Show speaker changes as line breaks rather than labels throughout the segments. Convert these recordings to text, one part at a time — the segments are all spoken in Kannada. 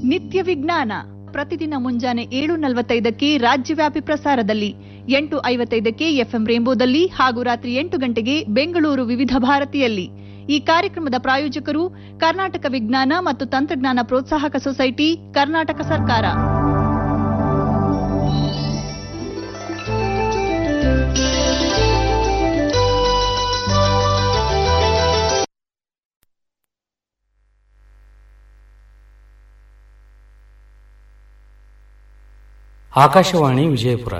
ನಿತ್ಯ ವಿಜ್ಞಾನ ಪ್ರತಿದಿನ ಮುಂಜಾನೆ ಏಳು ನಲವತ್ತೈದಕ್ಕೆ ರಾಜ್ಯವ್ಯಾಪಿ ಪ್ರಸಾರದಲ್ಲಿ ಎಂಟು ಐವತ್ತೈದಕ್ಕೆ ಎಫ್ಎಂ ರೇಂಬೋದಲ್ಲಿ ಹಾಗೂ ರಾತ್ರಿ ಎಂಟು ಗಂಟೆಗೆ ಬೆಂಗಳೂರು ವಿವಿಧ ಭಾರತಿಯಲ್ಲಿ ಈ ಕಾರ್ಯಕ್ರಮದ ಪ್ರಾಯೋಜಕರು ಕರ್ನಾಟಕ ವಿಜ್ಞಾನ ಮತ್ತು ತಂತ್ರಜ್ಞಾನ ಪ್ರೋತ್ಸಾಹಕ ಸೊಸೈಟಿ ಕರ್ನಾಟಕ ಸರ್ಕಾರ
ಆಕಾಶವಾಣಿ ವಿಜಯಪುರ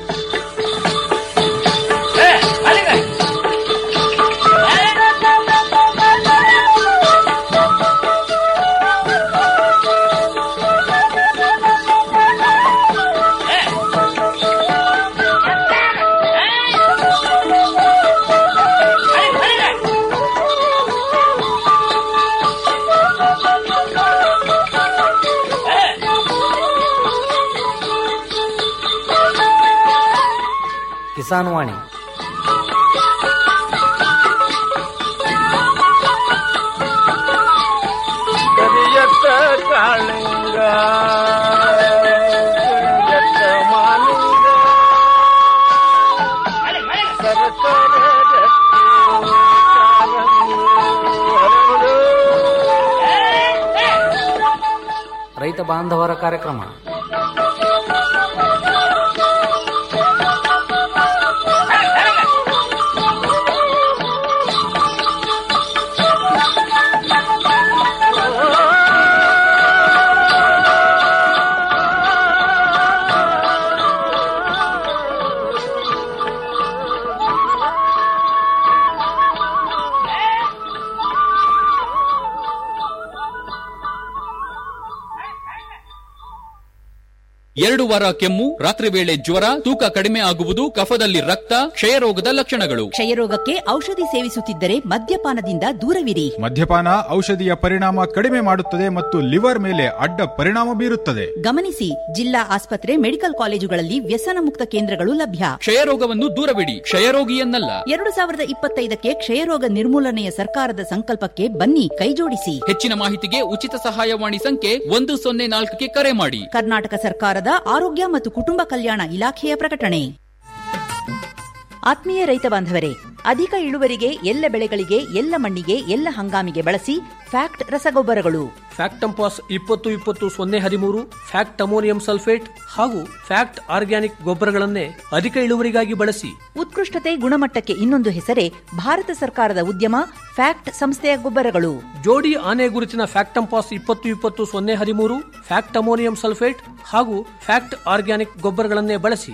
ಕಿಸಾನ್ ವಾಣಿ
ಕರಿಯತ್ತ ಕಾಳಿಂಗ ಕರಿಯತ್ತ ಮಾಲಿಂಗ ಸರಸರ ಗಟ್ಟಿ ಕಾಲಂಗು ಹರಳು.
ರೈತ ಬಾಂಧವರ ಕಾರ್ಯಕ್ರಮ
ಎರಡು ವಾರ ಕೆಮ್ಮು ರಾತ್ರಿ ವೇಳೆ ಜ್ವರ ತೂಕ ಕಡಿಮೆ ಆಗುವುದು ಕಫದಲ್ಲಿ ರಕ್ತ ಕ್ಷಯರೋಗದ ಲಕ್ಷಣಗಳು
ಕ್ಷಯರೋಗಕ್ಕೆ ಔಷಧಿ ಸೇವಿಸುತ್ತಿದ್ದರೆ ಮದ್ಯಪಾನದಿಂದ ದೂರವಿರಿ
ಮದ್ಯಪಾನ ಔಷಧಿಯ ಪರಿಣಾಮ ಕಡಿಮೆ ಮಾಡುತ್ತದೆ ಮತ್ತು ಲಿವರ್ ಮೇಲೆ ಅಡ್ಡ ಪರಿಣಾಮ ಬೀರುತ್ತದೆ
ಗಮನಿಸಿ ಜಿಲ್ಲಾ ಆಸ್ಪತ್ರೆ ಮೆಡಿಕಲ್ ಕಾಲೇಜುಗಳಲ್ಲಿ ವ್ಯಸನ ಮುಕ್ತ ಕೇಂದ್ರಗಳು ಲಭ್ಯ
ಕ್ಷಯರೋಗವನ್ನು ದೂರವಿಡಿ ಕ್ಷಯರೋಗಿಯನ್ನಲ್ಲ
ಎರಡು ಸಾವಿರದ ಇಪ್ಪತ್ತೈದಕ್ಕೆ ಕ್ಷಯರೋಗ ನಿರ್ಮೂಲನೆಯ ಸರ್ಕಾರದ ಸಂಕಲ್ಪಕ್ಕೆ ಬನ್ನಿ ಕೈಜೋಡಿಸಿ
ಹೆಚ್ಚಿನ ಮಾಹಿತಿಗೆ ಉಚಿತ ಸಹಾಯವಾಣಿ ಸಂಖ್ಯೆ ಒಂದು ಸೊನ್ನೆ ನಾಲ್ಕಕ್ಕೆ ಕರೆ ಮಾಡಿ
ಕರ್ನಾಟಕ ಸರ್ಕಾರದ ಆರೋಗ್ಯ ಮತ್ತು ಕುಟುಂಬ ಕಲ್ಯಾಣ ಇಲಾಖೆಯ ಪ್ರಕಟಣೆ ಆತ್ಮೀಯ ರೈತ ಬಾಂಧವರೇ ಅಧಿಕ ಇಳುವರಿಗೆ ಎಲ್ಲ ಬೆಳೆಗಳಿಗೆ ಎಲ್ಲ ಮಣ್ಣಿಗೆ ಎಲ್ಲ ಹಂಗಾಮಿಗೆ ಬಳಸಿ ಫ್ಯಾಕ್ಟ್ ರಸಗೊಬ್ಬರಗಳು
ಫ್ಯಾಕ್ಟ್ ಟಂಪಾಸ್ ಇಪ್ಪತ್ತು ಇಪ್ಪತ್ತು ಸೊನ್ನೆ ಹದಿಮೂರು ಫ್ಯಾಕ್ಟ್ ಅಮೋನಿಯಂ ಸಲ್ಫೇಟ್ ಹಾಗೂ ಫ್ಯಾಕ್ಟ್ ಆರ್ಗ್ಯಾನಿಕ್ ಗೊಬ್ಬರಗಳನ್ನೇ ಅಧಿಕ ಇಳುವರಿಗಾಗಿ ಬಳಸಿ
ಉತ್ಕೃಷ್ಟತೆ ಗುಣಮಟ್ಟಕ್ಕೆ ಇನ್ನೊಂದು ಹೆಸರೇ ಭಾರತ ಸರ್ಕಾರದ ಉದ್ಯಮ ಫ್ಯಾಕ್ಟ್ ಸಂಸ್ಥೆಯ ಗೊಬ್ಬರಗಳು
ಜೋಡಿ ಆನೆ ಗುರುತಿನ ಫ್ಯಾಕ್ಟ್ ಟಂಪಾಸ್ ಇಪ್ಪತ್ತು ಇಪ್ಪತ್ತು ಸೊನ್ನೆ ಹದಿಮೂರು ಫ್ಯಾಕ್ಟ್ ಅಮೋನಿಯಂ ಸಲ್ಫೇಟ್ ಹಾಗೂ ಫ್ಯಾಕ್ಟ್ ಆರ್ಗ್ಯಾನಿಕ್ ಗೊಬ್ಬರಗಳನ್ನೇ ಬಳಸಿ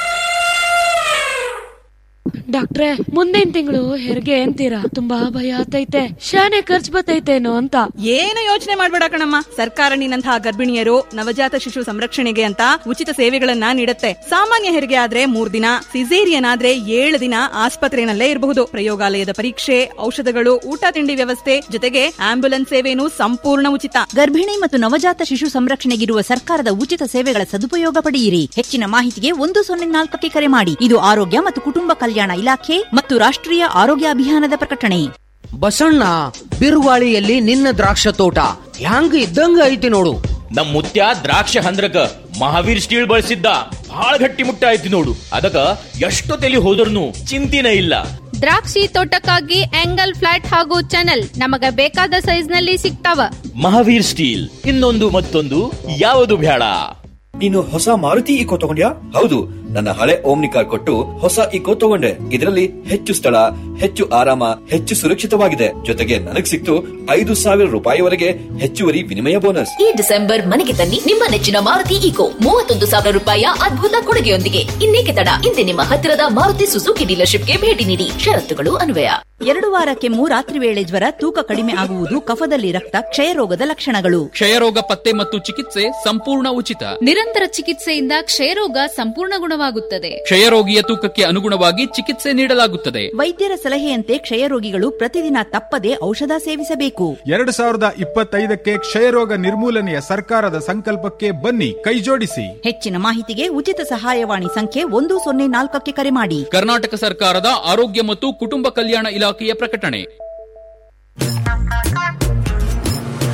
ಡಾಕ್ಟ್ರೆ ಮುಂದಿನ ತಿಂಗಳು ಹೆರಿಗೆ ಅಂತೀರಾ ತುಂಬಾ ಭಯ ಆಗ್ತೈತೆ ಶಾನೆ ಖರ್ಚು ಬರ್ತೈತೇನೋ ಅಂತ
ಏನು ಯೋಚನೆ ಮಾಡ್ಬೇಡ ಕಣಮ್ಮ ಸರ್ಕಾರ ನಿನ್ನಂತಹ ಗರ್ಭಿಣಿಯರು ನವಜಾತ ಶಿಶು ಸಂರಕ್ಷಣೆಗೆ ಅಂತ ಉಚಿತ ಸೇವೆಗಳನ್ನ ನೀಡುತ್ತೆ ಸಾಮಾನ್ಯ ಹೆರಿಗೆ ಆದ್ರೆ ಮೂರ್ ದಿನ ಸಿಸೇರಿಯನ್ ಆದ್ರೆ ಏಳು ದಿನ ಆಸ್ಪತ್ರೆನಲ್ಲೇ ಇರಬಹುದು ಪ್ರಯೋಗಾಲಯದ ಪರೀಕ್ಷೆ ಔಷಧಗಳು ಊಟ ತಿಂಡಿ ವ್ಯವಸ್ಥೆ ಜೊತೆಗೆ ಆಂಬ್ಯುಲೆನ್ಸ್ ಸೇವೆನೂ ಸಂಪೂರ್ಣ ಉಚಿತ
ಗರ್ಭಿಣಿ ಮತ್ತು ನವಜಾತ ಶಿಶು ಸಂರಕ್ಷಣೆಗಿರುವ ಸರ್ಕಾರದ ಉಚಿತ ಸೇವೆಗಳ ಸದುಪಯೋಗ ಪಡೆಯಿರಿ ಹೆಚ್ಚಿನ ಮಾಹಿತಿಗೆ ಒಂದು ಸೊನ್ನೆ ನಾಲ್ಕಕ್ಕೆ ಕರೆ ಮಾಡಿ ಇದು ಆರೋಗ್ಯ ಮತ್ತು ಕುಟುಂಬ ಕಲ್ಯಾಣ ಇಲಾಖೆ ಮತ್ತು ರಾಷ್ಟ್ರೀಯ ಆರೋಗ್ಯ ಅಭಿಯಾನದ ಪ್ರಕಟಣೆ
ಬಸಣ್ಣ ಬಿರುಗಾಳಿಯಲ್ಲಿ ನಿನ್ನ ದ್ರಾಕ್ಷ ತೋಟ ಹ್ಯಾಂಗ ಇದ್ದಂಗ ಐತಿ ನೋಡು
ನಮ್ ಮುತ್ಯ ದ್ರಾಕ್ಷ ಹಂದ್ರಕ ಮಹಾವೀರ್ ಸ್ಟೀಲ್ ಬಳಸಿದ್ದ ಬಹಳ ಗಟ್ಟಿ ಮುಟ್ಟ ಐತಿ ನೋಡು ಅದಕ್ಕ ಎಷ್ಟು ತಲಿ ಹೋದ್ರನು ಚಿಂತಿನ ಇಲ್ಲ
ದ್ರಾಕ್ಷಿ ತೋಟಕ್ಕಾಗಿ ಆಂಗಲ್ ಫ್ಲಾಟ್ ಹಾಗೂ ಚಾನಲ್ ನಮಗ ಬೇಕಾದ ಸೈಜ್ ನಲ್ಲಿ ಸಿಗ್ತಾವ
ಮಹಾವೀರ್ ಸ್ಟೀಲ್ ಇನ್ನೊಂದು ಮತ್ತೊಂದು ಯಾವುದು ಬೇಡ
ನೀನು ಹೊಸ ಮಾರುತಿ ಇಕೋ ತಗೊಂಡ್ಯಾ ಹೌದು ನನ್ನ ಹಳೆ ಓಮ್ನಿ ಕಾರ್ ಕೊಟ್ಟು ಹೊಸ ಇಕೋ ತಗೊಂಡೆ ಇದರಲ್ಲಿ ಹೆಚ್ಚು ಸ್ಥಳ ಹೆಚ್ಚು ಆರಾಮ ಹೆಚ್ಚು ಸುರಕ್ಷಿತವಾಗಿದೆ ಜೊತೆಗೆ ನನಗ್ ಸಿಕ್ತು ಐದು ಸಾವಿರ ರೂಪಾಯಿವರೆಗೆ ಹೆಚ್ಚುವರಿ ವಿನಿಮಯ ಬೋನಸ್
ಈ ಡಿಸೆಂಬರ್ ಮನೆಗೆ ತನ್ನಿ ನಿಮ್ಮ ನೆಚ್ಚಿನ ಮಾರುತಿ ಈಕೋ ಮೂವತ್ತೊಂದು ಸಾವಿರ ರೂಪಾಯಿಯ ಅದ್ಭುತ ಕೊಡುಗೆಯೊಂದಿಗೆ ಇನ್ನೇಕೆ ತಡ ಇಂದೇ ನಿಮ್ಮ ಹತ್ತಿರದ ಮಾರುತಿ ಸುಜುಕಿ ಡೀಲರ್ಶಿಪ್ಗೆ ಭೇಟಿ ನೀಡಿ ಷರತ್ತುಗಳು ಅನ್ವಯ
ಎರಡು ವಾರ ಕೆಮ್ಮು ರಾತ್ರಿ ವೇಳೆ ಜ್ವರ ತೂಕ ಕಡಿಮೆ ಆಗುವುದು ಕಫದಲ್ಲಿ ರಕ್ತ ಕ್ಷಯರೋಗದ ಲಕ್ಷಣಗಳು
ಕ್ಷಯರೋಗ ಪತ್ತೆ ಮತ್ತು ಚಿಕಿತ್ಸೆ ಸಂಪೂರ್ಣ ಉಚಿತ
ನಿರಂತರ ಚಿಕಿತ್ಸೆಯಿಂದ ಕ್ಷಯರೋಗ ಸಂಪೂರ್ಣ ಗುಣವಾಗುತ್ತದೆ
ಕ್ಷಯರೋಗಿಯ ತೂಕಕ್ಕೆ ಅನುಗುಣವಾಗಿ ಚಿಕಿತ್ಸೆ ನೀಡಲಾಗುತ್ತದೆ
ವೈದ್ಯರ ಸಲಹೆಯಂತೆ ಕ್ಷಯರೋಗಿಗಳು ಪ್ರತಿದಿನ ತಪ್ಪದೆ ಔಷಧ ಸೇವಿಸಬೇಕು
ಎರಡು ಸಾವಿರದ ಇಪ್ಪತ್ತೈದಕ್ಕೆ ಕ್ಷಯರೋಗ ನಿರ್ಮೂಲನೆಯ ಸರ್ಕಾರದ ಸಂಕಲ್ಪಕ್ಕೆ ಬನ್ನಿ ಕೈಜೋಡಿಸಿ
ಹೆಚ್ಚಿನ ಮಾಹಿತಿಗೆ ಉಚಿತ ಸಹಾಯವಾಣಿ ಸಂಖ್ಯೆ ಒಂದು ಸೊನ್ನೆ ನಾಲ್ಕಕ್ಕೆ ಕರೆ ಮಾಡಿ
ಕರ್ನಾಟಕ ಸರ್ಕಾರದ ಆರೋಗ್ಯ ಮತ್ತು ಕುಟುಂಬ ಕಲ್ಯಾಣ ಇಲಾಖೆಯ ಪ್ರಕಟಣೆ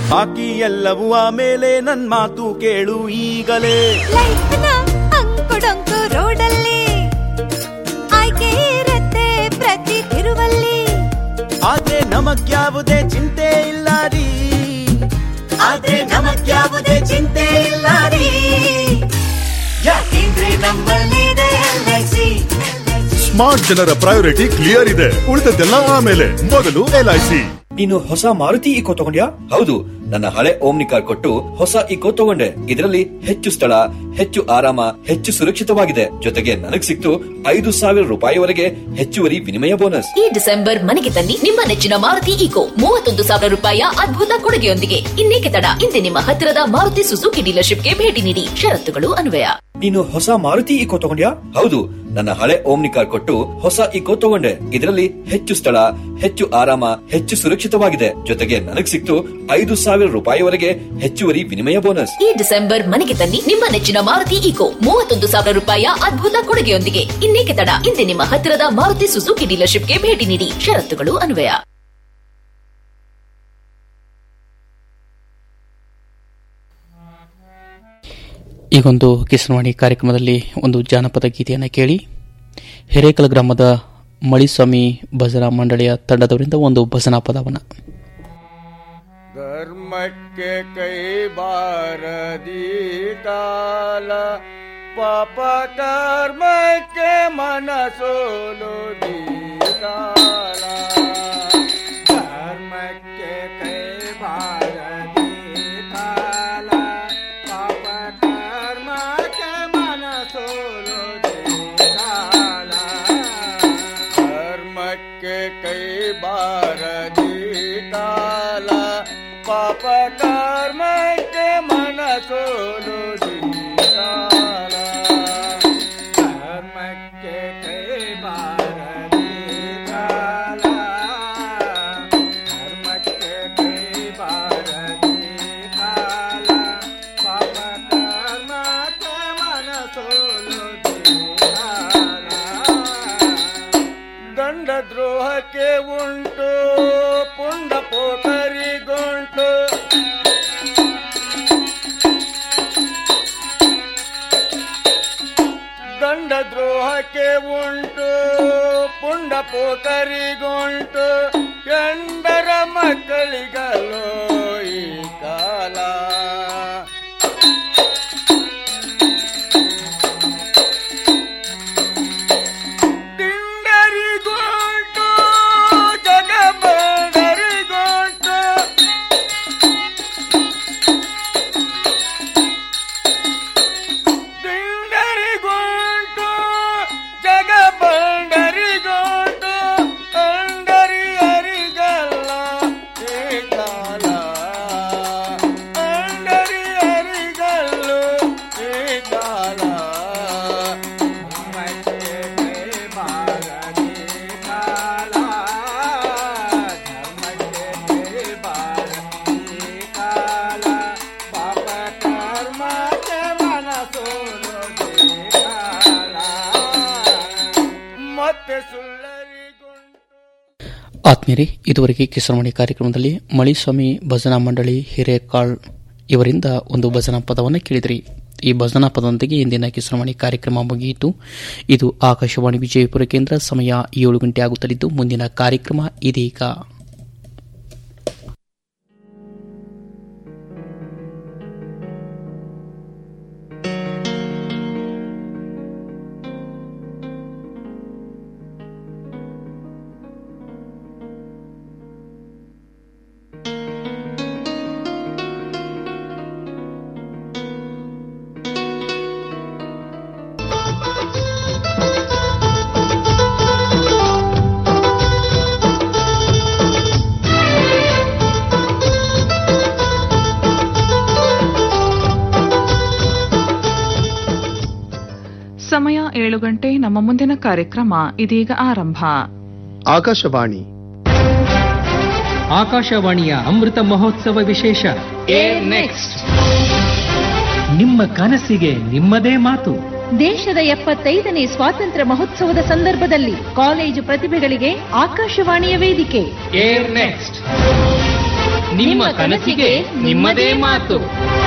ಬಾಕಿ ಎಲ್ಲವೂ ಆಮೇಲೆ ನನ್ ಮಾತು ಕೇಳು ಈಗಲೇ
ಅಂಕುಡೊಂಕು ರೋಡಲ್ಲಿ ಆಯ್ಕೆ ಇರತ್ತೆ ಪ್ರತಿ ತಿರುವಲ್ಲಿ
ಆದ್ರೆ ನಮಗ್ಯಾವುದೇ ಚಿಂತೆ ಇಲ್ಲ ರೀ ಆದ್ರೆ ನಮಗ್ಯಾವುದೇ ಚಿಂತೆ ಇಲ್ಲ ರೀ ಯಾಕೆಂದ್ರೆ ನಮ್ಮಲ್ಲಿದೆ ಎಲ್ಐಸಿ
ಸ್ಮಾರ್ಟ್ ಜನರ ಪ್ರಯಾರಿಟಿ ಕ್ಲಿಯರ್ ಇದೆ ಉಳಿದದ್ದೆಲ್ಲ ಆಮೇಲೆ ಮೊದಲು ಎಲ್ಐಸಿ
ನೀನು ಹೊಸ ಮಾರುತಿ ಇಕೋ ತಗೊಂಡ್ಯಾ ಹೌದು ನನ್ನ ಹಳೆ ಓಮ್ನಿ ಕಾರ್ ಕೊಟ್ಟು ಹೊಸ ಇಕೋ ತಗೊಂಡೆ ಇದರಲ್ಲಿ ಹೆಚ್ಚು ಸ್ಥಳ ಹೆಚ್ಚು ಆರಾಮ ಹೆಚ್ಚು ಸುರಕ್ಷಿತವಾಗಿದೆ ಜೊತೆಗೆ ನನಗ್ ಸಿಕ್ತು ಐದು ಸಾವಿರ ರೂಪಾಯಿವರೆಗೆ ಹೆಚ್ಚುವರಿ ವಿನಿಮಯ ಬೋನಸ್
ಈ ಡಿಸೆಂಬರ್ ಮನೆಗೆ ತನ್ನಿ ನಿಮ್ಮ ನೆಚ್ಚಿನ ಮಾರುತಿ ಈಕೋ ಮೂವತ್ತೊಂದು ಸಾವಿರ ರೂಪಾಯಿಯ ಅದ್ಭುತ ಕೊಡುಗೆಯೊಂದಿಗೆ ಇನ್ನೇಕೆ ತಡ ಇಂದೇ ನಿಮ್ಮ ಹತ್ತಿರದ ಮಾರುತಿ ಸುಜುಕಿ ಡೀಲರ್ಶಿಪ್ಗೆ ಭೇಟಿ ನೀಡಿ ಷರತ್ತುಗಳು ಅನ್ವಯ
ನೀನು ಹೊಸ ಮಾರುತಿ ಇಕೋ ತಗೊಂಡ್ಯಾ ಹೌದು ನನ್ನ ಹಳೆ ಓಮ್ನಿ ಕಾರ್ ಕೊಟ್ಟು ಹೊಸ ಇಕೋ ತಗೊಂಡೆ ಇದರಲ್ಲಿ ಹೆಚ್ಚು ಸ್ಥಳ ಹೆಚ್ಚು ಆರಾಮ ಹೆಚ್ಚು ಸುರಕ್ಷಿತವಾಗಿದೆ ಜೊತೆಗೆ ನನಗ್ ಸಿಕ್ತು ಐದು ಸಾವಿರ ರೂಪಾಯಿವರೆಗೆ ಹೆಚ್ಚುವರಿ ವಿನಿಮಯ ಬೋನಸ್
ಈ ಡಿಸೆಂಬರ್ ಮನೆಗೆ ತನ್ನಿ ನಿಮ್ಮ ನೆಚ್ಚಿನ ಮಾರುತಿ ಈಕೋ ಮೂವತ್ತೊಂದು ಸಾವಿರ ರೂಪಾಯಿಯ ಅದ್ಭುತ ಕೊಡುಗೆಯೊಂದಿಗೆ ಇನ್ನೇಕೆ ತಡ ಇಂದೇ ನಿಮ್ಮ ಹತ್ತಿರದ ಮಾರುತಿ ಸುಜುಕಿ ಡೀಲರ್ಶಿಪ್ಗೆ ಭೇಟಿ ನೀಡಿ ಷರತ್ತುಗಳು ಅನ್ವಯ
ಈಗೊಂದು ಕಿಸನವಾಣಿ ಕಾರ್ಯಕ್ರಮದಲ್ಲಿ ಒಂದು ಜಾನಪದ ಗೀತೆಯನ್ನು ಕೇಳಿ ಹಿರೇಕಲ್ ಗ್ರಾಮದ ಮಳಿಸ್ವಾಮಿ ಭಜನಾ ಮಂಡಳಿಯ ತಂಡದವರಿಂದ ಒಂದು ಭಜನಾ ಪದವನ್ನ
ಧರ್ಮಕ್ಕೆ ಕೈ ಬಾರದಿ ಕಾಲ ಪಾಪ ಕರ್ಮಕ್ಕೆ ಮನಸೋಲುದಿ ಕಾಲ ಧರ್ಮಕ್ಕೆ ಕೈ ಬಾರದಿ ಕಾಲ ಪಾಪ ಕರ್ಮಕ್ಕೆ ಮನಸೋಲುದಿ ಕಾಲ ಧರ್ಮಕ್ಕೆ ಕೈ ಬಾರದಿ ಕಾಲ ಪಾಪ ಕರ್ಮಕ್ಕೆ ಮನಸೋಲುದಿ ಕಾಲ ಧರ್ಮಕ್ಕೆ ಕೈ ಬಾರದಿ ಕಾಲ ಧರ್ಮಕ್ಕೆ ಕೈ ಬಾರದಿ ಕಾಲ ಪಾಪ ಕರ್ಮಕ್ಕೆ ಮನಸೋಲುದಿ ಕಾಲ ದಂಡ ದ್ರೋಹಕ್ಕೆ ಉಂಟು ಪುಂಡ ಪೋತರಿಗುಂಟು ದಂಡ ದ್ರೋಹಕ್ಕೆ ಉಂಟು ಪುಂಡ ಪೋತರಿಗುಂಟು ಎಂಡರ ಮಕ್ಕಳಿಗಲ್ಲೋ ಈ ಕಾಲ ತಿಂಡರಿಗುಂಟು ಜಗಬಂಡರಿಗುಂಟು ತಿಂಡರಿಗುಂಟು ಜಗಬಂಡರಿಗುಂಟು ಅಂಡರಿ ಅರಿಗಲ್ಲ ಈ ಕಾಲ ಅಂಡರಿ ಅರಿಗಲ್ಲು ಈ ಕಾಲ ಮತ್ತೆ ಸುಳ್ಳರಿಗೂ
ಆತ್ಮೀಯರೇ ಇದುವರೆಗೆ ಕಿಸನವಾಣಿ ಕಾರ್ಯಕ್ರಮದಲ್ಲಿ ಮಳಿಸ್ವಾಮಿ ಭಜನಾ ಮಂಡಳಿ ಹಿರೇಕಾಳ್ ಇವರಿಂದ ಒಂದು ಭಜನಾ ಪದವನ್ನು ಕೇಳಿದ್ರಿ ಈ ಭಜನಾ ಪದದೊಂದಿಗೆ ಇಂದಿನ ಕಿಸನವಾಣಿ ಕಾರ್ಯಕ್ರಮ ಮುಗಿಯಿತು ಇದು ಆಕಾಶವಾಣಿ ವಿಜಯಪುರ ಕೇಂದ್ರ ಸಮಯ ಏಳು ಗಂಟೆ ಆಗುತ್ತಲಿದ್ದು ಮುಂದಿನ ಕಾರ್ಯಕ್ರಮ ಇದೀಗ
ಸಮಯ ಏಳು ಗಂಟೆ ನಮ್ಮ ಮುಂದಿನ ಕಾರ್ಯಕ್ರಮ ಇದೀಗ ಆರಂಭ
ಆಕಾಶವಾಣಿ
ಆಕಾಶವಾಣಿಯ ಅಮೃತ ಮಹೋತ್ಸವ ವಿಶೇಷ ನೆಕ್ಸ್ಟ್ ನಿಮ್ಮ ಕನಸಿಗೆ ನಿಮ್ಮದೇ ಮಾತು
ದೇಶದ ಎಪ್ಪತ್ತೈದನೇ ಸ್ವಾತಂತ್ರ್ಯ ಮಹೋತ್ಸವದ ಸಂದರ್ಭದಲ್ಲಿ ಕಾಲೇಜು ಪ್ರತಿಭೆಗಳಿಗೆ ಆಕಾಶವಾಣಿಯ ವೇದಿಕೆ
ಏರ್ ನೆಕ್ಸ್ಟ್ ನಿಮ್ಮ ಕನಸಿಗೆ ನಿಮ್ಮದೇ ಮಾತು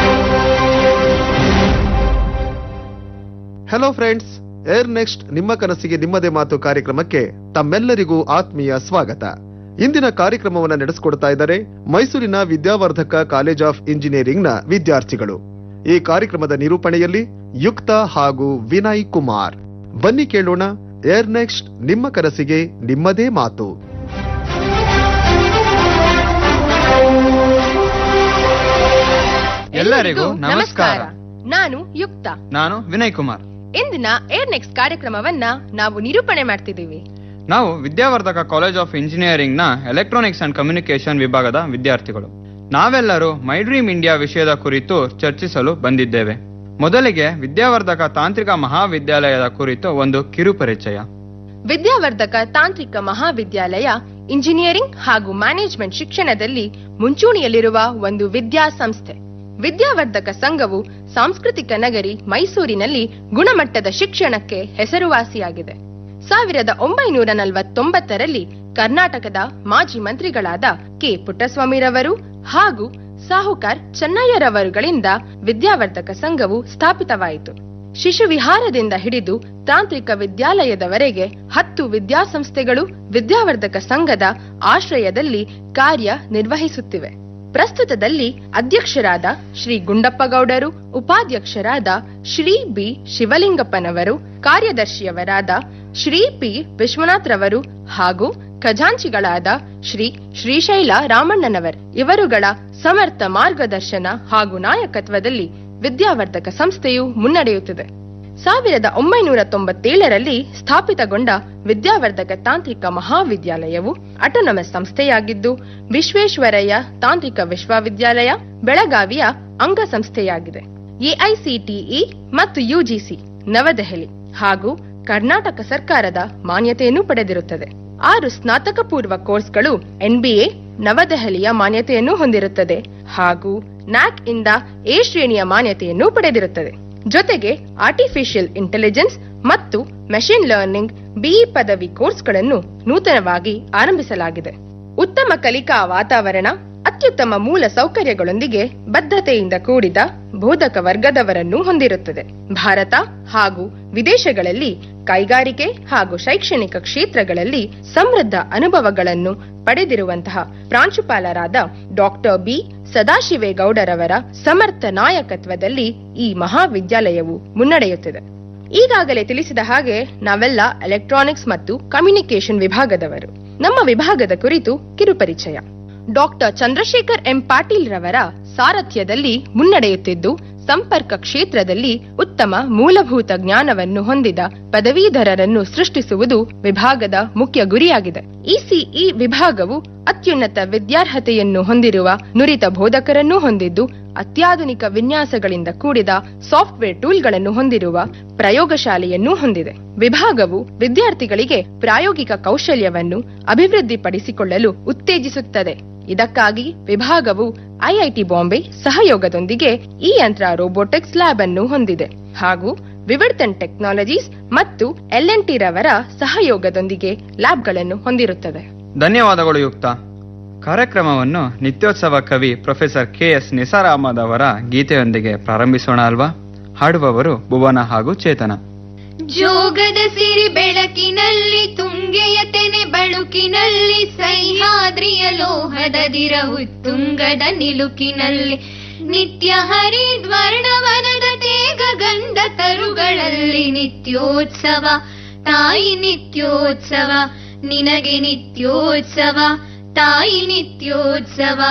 ಹಲೋ ಫ್ರೆಂಡ್ಸ್ ಏರ್ ನೆಕ್ಸ್ಟ್ ನಿಮ್ಮ ಕನಸಿಗೆ ನಿಮ್ಮದೇ ಮಾತು ಕಾರ್ಯಕ್ರಮಕ್ಕೆ ತಮ್ಮೆಲ್ಲರಿಗೂ ಆತ್ಮೀಯ ಸ್ವಾಗತ ಇಂದಿನ ಕಾರ್ಯಕ್ರಮವನ್ನು ನಡೆಸಿಕೊಡ್ತಾ ಇದ್ದಾರೆ ಮೈಸೂರಿನ ವಿದ್ಯಾವರ್ಧಕ ಕಾಲೇಜ್ ಆಫ್ ಇಂಜಿನಿಯರಿಂಗ್ನ ವಿದ್ಯಾರ್ಥಿಗಳು ಈ ಕಾರ್ಯಕ್ರಮದ ನಿರೂಪಣೆಯಲ್ಲಿ ಯುಕ್ತ ಹಾಗೂ ವಿನಯ್ ಕುಮಾರ್ ಬನ್ನಿ ಕೇಳೋಣ ಏರ್ ನೆಕ್ಸ್ಟ್ ನಿಮ್ಮ ಕನಸಿಗೆ ನಿಮ್ಮದೇ ಮಾತು
ಎಲ್ಲರಿಗೂ ನಮಸ್ಕಾರ
ನಾನು ಯುಕ್ತ
ನಾನು ವಿನಯ್ ಕುಮಾರ್
ಇಂದಿನ ಏರ್ ನೆಕ್ಸ್ಟ್ ಕಾರ್ಯಕ್ರಮವನ್ನ ನಾವು ನಿರೂಪಣೆ ಮಾಡ್ತಿದ್ದೀವಿ
ನಾವು ವಿದ್ಯಾವರ್ಧಕ ಕಾಲೇಜ್ ಆಫ್ ಇಂಜಿನಿಯರಿಂಗ್ ನ ಎಲೆಕ್ಟ್ರಾನಿಕ್ಸ್ ಅಂಡ್ ಕಮ್ಯುನಿಕೇಶನ್ ವಿಭಾಗದ ವಿದ್ಯಾರ್ಥಿಗಳು ನಾವೆಲ್ಲರೂ ಮೈ ಡ್ರೀಮ್ ಇಂಡಿಯಾ ವಿಷಯದ ಕುರಿತು ಚರ್ಚಿಸಲು ಬಂದಿದ್ದೇವೆ ಮೊದಲಿಗೆ ವಿದ್ಯಾವರ್ಧಕ ತಾಂತ್ರಿಕ ಮಹಾವಿದ್ಯಾಲಯದ ಕುರಿತು ಒಂದು ಕಿರು ಪರಿಚಯ
ವಿದ್ಯಾವರ್ಧಕ ತಾಂತ್ರಿಕ ಮಹಾವಿದ್ಯಾಲಯ ಇಂಜಿನಿಯರಿಂಗ್ ಹಾಗೂ ಮ್ಯಾನೇಜ್ಮೆಂಟ್ ಶಿಕ್ಷಣದಲ್ಲಿ ಮುಂಚೂಣಿಯಲ್ಲಿರುವ ಒಂದು ವಿದ್ಯಾಸಂಸ್ಥೆ ವಿದ್ಯಾವರ್ಧಕ ಸಂಘವು ಸಾಂಸ್ಕೃತಿಕ ನಗರಿ ಮೈಸೂರಿನಲ್ಲಿ ಗುಣಮಟ್ಟದ ಶಿಕ್ಷಣಕ್ಕೆ ಹೆಸರುವಾಸಿಯಾಗಿದೆ ಸಾವಿರದ ಒಂಬೈನೂರ ನಲವತ್ತೊಂಬತ್ತರಲ್ಲಿ ಕರ್ನಾಟಕದ ಮಾಜಿ ಮಂತ್ರಿಗಳಾದ ಕೆ ಪುಟ್ಟಸ್ವಾಮಿರವರು ಹಾಗೂ ಸಾಹುಕಾರ್ ಚೆನ್ನಯ್ಯರವರುಗಳಿಂದ ವಿದ್ಯಾವರ್ಧಕ ಸಂಘವು ಸ್ಥಾಪಿತವಾಯಿತು ಶಿಶು ವಿಹಾರದಿಂದ ಹಿಡಿದು ತಾಂತ್ರಿಕ ವಿದ್ಯಾಲಯದವರೆಗೆ ಹತ್ತು ವಿದ್ಯಾಸಂಸ್ಥೆಗಳು ವಿದ್ಯಾವರ್ಧಕ ಸಂಘದ ಆಶ್ರಯದಲ್ಲಿ ಕಾರ್ಯ ನಿರ್ವಹಿಸುತ್ತಿವೆ ಪ್ರಸ್ತುತದಲ್ಲಿ ಅಧ್ಯಕ್ಷರಾದ ಶ್ರೀ ಗುಂಡಪ್ಪಗೌಡರು ಉಪಾಧ್ಯಕ್ಷರಾದ ಶ್ರೀ ಬಿ ಶಿವಲಿಂಗಪ್ಪನವರು ಕಾರ್ಯದರ್ಶಿಯವರಾದ ಶ್ರೀ ಪಿ ವಿಶ್ವನಾಥ್ರವರು ಹಾಗೂ ಖಜಾಂಚಿಗಳಾದ ಶ್ರೀ ಶ್ರೀಶೈಲ ರಾಮಣ್ಣನವರ್ ಇವರುಗಳ ಸಮರ್ಥ ಮಾರ್ಗದರ್ಶನ ಹಾಗೂ ನಾಯಕತ್ವದಲ್ಲಿ ವಿದ್ಯಾವರ್ಧಕ ಸಂಸ್ಥೆಯು ಮುನ್ನಡೆಯುತ್ತಿದೆ ಸಾವಿರದ ಒಂಬೈನೂರ ತೊಂಬತ್ತೇಳರಲ್ಲಿ ಸ್ಥಾಪಿತಗೊಂಡ ವಿದ್ಯಾವರ್ಧಕ ತಾಂತ್ರಿಕ ಮಹಾವಿದ್ಯಾಲಯವು ಅಟೋನಮಸ್ ಸಂಸ್ಥೆಯಾಗಿದ್ದು ವಿಶ್ವೇಶ್ವರಯ್ಯ ತಾಂತ್ರಿಕ ವಿಶ್ವವಿದ್ಯಾಲಯ ಬೆಳಗಾವಿಯ ಅಂಗಸಂಸ್ಥೆಯಾಗಿದೆ ಎಐಸಿಟಿಇ ಮತ್ತು ಯುಜಿಸಿ ನವದೆಹಲಿ ಹಾಗೂ ಕರ್ನಾಟಕ ಸರ್ಕಾರದ ಮಾನ್ಯತೆಯನ್ನು ಪಡೆದಿರುತ್ತದೆ ಆರು ಸ್ನಾತಕ ಪೂರ್ವ ಕೋರ್ಸ್ಗಳು ಎನ್ಬಿಎ ನವದೆಹಲಿಯ ಮಾನ್ಯತೆಯನ್ನು ಹೊಂದಿರುತ್ತದೆ ಹಾಗೂ ನ್ಯಾಕ್ ಇಂದ ಎ ಶ್ರೇಣಿಯ ಮಾನ್ಯತೆಯನ್ನು ಪಡೆದಿರುತ್ತದೆ ಜೊತೆಗೆ ಆರ್ಟಿಫಿಷಿಯಲ್ ಇಂಟೆಲಿಜೆನ್ಸ್ ಮತ್ತು ಮೆಷಿನ್ ಲರ್ನಿಂಗ್ ಬಿಇ ಪದವಿ ಕೋರ್ಸ್ಗಳನ್ನು ನೂತನವಾಗಿ ಆರಂಭಿಸಲಾಗಿದೆ ಉತ್ತಮ ಕಲಿಕಾ ವಾತಾವರಣ ಅತ್ಯುತ್ತಮ ಮೂಲ ಸೌಕರ್ಯಗಳೊಂದಿಗೆ ಬದ್ಧತೆಯಿಂದ ಕೂಡಿದ ಬೋಧಕ ವರ್ಗದವರನ್ನು ಹೊಂದಿರುತ್ತದೆ ಭಾರತ ಹಾಗೂ ವಿದೇಶಗಳಲ್ಲಿ ಕೈಗಾರಿಕೆ ಹಾಗೂ ಶೈಕ್ಷಣಿಕ ಕ್ಷೇತ್ರಗಳಲ್ಲಿ ಸಮೃದ್ಧ ಅನುಭವಗಳನ್ನು ಪಡೆದಿರುವಂತಹ ಪ್ರಾಂಶುಪಾಲರಾದ ಡಾಕ್ಟರ್ ಬಿ ಸದಾಶಿವೇಗೌಡರವರ ಸಮರ್ಥ ನಾಯಕತ್ವದಲ್ಲಿ ಈ ಮಹಾವಿದ್ಯಾಲಯವು ಮುನ್ನಡೆಯುತ್ತಿದೆ ಈಗಾಗಲೇ ತಿಳಿಸಿದ ಹಾಗೆ ನಾವೆಲ್ಲ ಎಲೆಕ್ಟ್ರಾನಿಕ್ಸ್ ಮತ್ತು ಕಮ್ಯುನಿಕೇಶನ್ ವಿಭಾಗದವರು ನಮ್ಮ ವಿಭಾಗದ ಕುರಿತು ಕಿರುಪರಿಚಯ ಡಾಕ್ಟರ್ ಚಂದ್ರಶೇಖರ್ ಎಂ ಪಾಟೀಲ್ ರವರ ಸಾರಥ್ಯದಲ್ಲಿ ಮುನ್ನಡೆಯುತ್ತಿದ್ದು ಸಂಪರ್ಕ ಕ್ಷೇತ್ರದಲ್ಲಿ ಉತ್ತಮ ಮೂಲಭೂತ ಜ್ಞಾನವನ್ನು ಹೊಂದಿದ ಪದವೀಧರರನ್ನು ಸೃಷ್ಟಿಸುವುದು ವಿಭಾಗದ ಮುಖ್ಯ ಗುರಿಯಾಗಿದೆ ಇಸಿಇ ವಿಭಾಗವು ಅತ್ಯುನ್ನತ ವಿದ್ಯಾರ್ಹತೆಯನ್ನು ಹೊಂದಿರುವ ನುರಿತ ಬೋಧಕರನ್ನು ಹೊಂದಿದ್ದು ಅತ್ಯಾಧುನಿಕ ವಿನ್ಯಾಸಗಳಿಂದ ಕೂಡಿದ ಸಾಫ್ಟ್ವೇರ್ ಟೂಲ್ಗಳನ್ನು ಹೊಂದಿರುವ ಪ್ರಯೋಗಶಾಲೆಯನ್ನು ಹೊಂದಿದೆ ವಿಭಾಗವು ವಿದ್ಯಾರ್ಥಿಗಳಿಗೆ ಪ್ರಾಯೋಗಿಕ ಕೌಶಲ್ಯವನ್ನು ಅಭಿವೃದ್ಧಿಪಡಿಸಿಕೊಳ್ಳಲು ಉತ್ತೇಜಿಸುತ್ತದೆ ಇದಕ್ಕಾಗಿ ವಿಭಾಗವು ಐಐಟಿ ಬಾಂಬೆ ಸಹಯೋಗದೊಂದಿಗೆ ಈ ಯಂತ್ರ ರೋಬೋಟಿಕ್ಸ್ ಲ್ಯಾಬ್ ಅನ್ನು ಹೊಂದಿದೆ ಹಾಗೂ ವಿವರ್ತನ್ ಟೆಕ್ನಾಲಜೀಸ್ ಮತ್ತು ಎಲ್ಎನ್ಟಿ ರವರ ಸಹಯೋಗದೊಂದಿಗೆ ಲ್ಯಾಬ್ಗಳನ್ನು ಹೊಂದಿರುತ್ತದೆ
ಧನ್ಯವಾದಗಳು ಯುಕ್ತ ಕಾರ್ಯಕ್ರಮವನ್ನು ನಿತ್ಯೋತ್ಸವ ಕವಿ professor K S Nisar Ahmed ಅವರ ಗೀತೆಯೊಂದಿಗೆ ಪ್ರಾರಂಭಿಸೋಣ ಅಲ್ವಾ ಹಾಡುವವರು ಭುವನ ಹಾಗೂ ಚೇತನ
ಜೋಗದ ಸಿರಿ ಬೆಳಕಿನಲ್ಲಿ ತುಂಗೆಯ ತೆನೆ ಬಳುಕಿನಲ್ಲಿ ಸಹ್ಯಾದ್ರಿಯ ಲೋಹದ ದಿರವು ತುಂಗದ ನಿಲುಕಿನಲ್ಲಿ ನಿತ್ಯ ಹರಿದ್ವರ್ಣವನದ ತೇಗ ಗಂಧ ತರುಗಳಲ್ಲಿ ನಿತ್ಯೋತ್ಸವ ತಾಯಿ ನಿತ್ಯೋತ್ಸವ ನಿನಗೆ ನಿತ್ಯೋತ್ಸವ ತಾಯಿ ನಿತ್ಯೋತ್ಸವ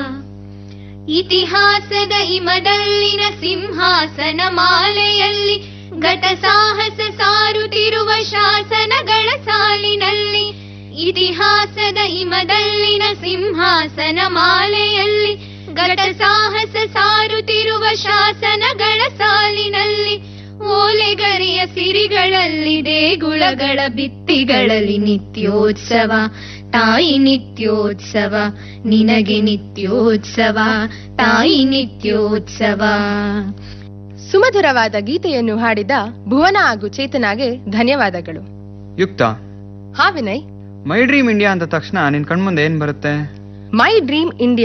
ಇತಿಹಾಸದ ಹಿಮದಲ್ಲಿನ ಸಿಂಹಾಸನ ಮಾಲೆಯಲ್ಲಿ ಘಟ ಸಾಹಸ ಸಾರುತ್ತಿರುವ ಶಾಸನಗಳ ಸಾಲಿನಲ್ಲಿ ಇತಿಹಾಸದ ಹಿಮದಲ್ಲಿನ ಸಿಂಹಾಸನ ಮಾಲೆಯಲ್ಲಿ ಘಟ ಸಾಹಸ ಸಾರುತ್ತಿರುವ ಶಾಸನಗಳ ಸಾಲಿನಲ್ಲಿ ಓಲೆಗರಿಯ ಸಿರಿಗಳಲ್ಲಿ ದೇಗುಳಗಳ ಭಿತ್ತಿಗಳಲ್ಲಿ ನಿತ್ಯೋತ್ಸವ ತಾಯಿ ನಿತ್ಯೋತ್ಸವ ನಿನಗೆ ನಿತ್ಯೋತ್ಸವ ತಾಯಿ ನಿತ್ಯೋತ್ಸವ
ಸುಮಧುರವಾದ ಗೀತೆಯನ್ನು ಹಾಡಿದ ಭುವನ ಹಾಗೂ ಚೇತನಾಗೆ ಧನ್ಯವಾದಗಳು
ಯುಕ್ತ
ಹಾ ವಿನಯ್
ಮೈ ಡ್ರೀಮ್ ಇಂಡಿಯಾ ಅಂದ ತಕ್ಷಣ ನಿನ್ ಕಣ್ಮುಂದೆ ಏನ್ ಬರುತ್ತೆ
ಮೈ ಡ್ರೀಮ್ ಇಂಡಿಯಾ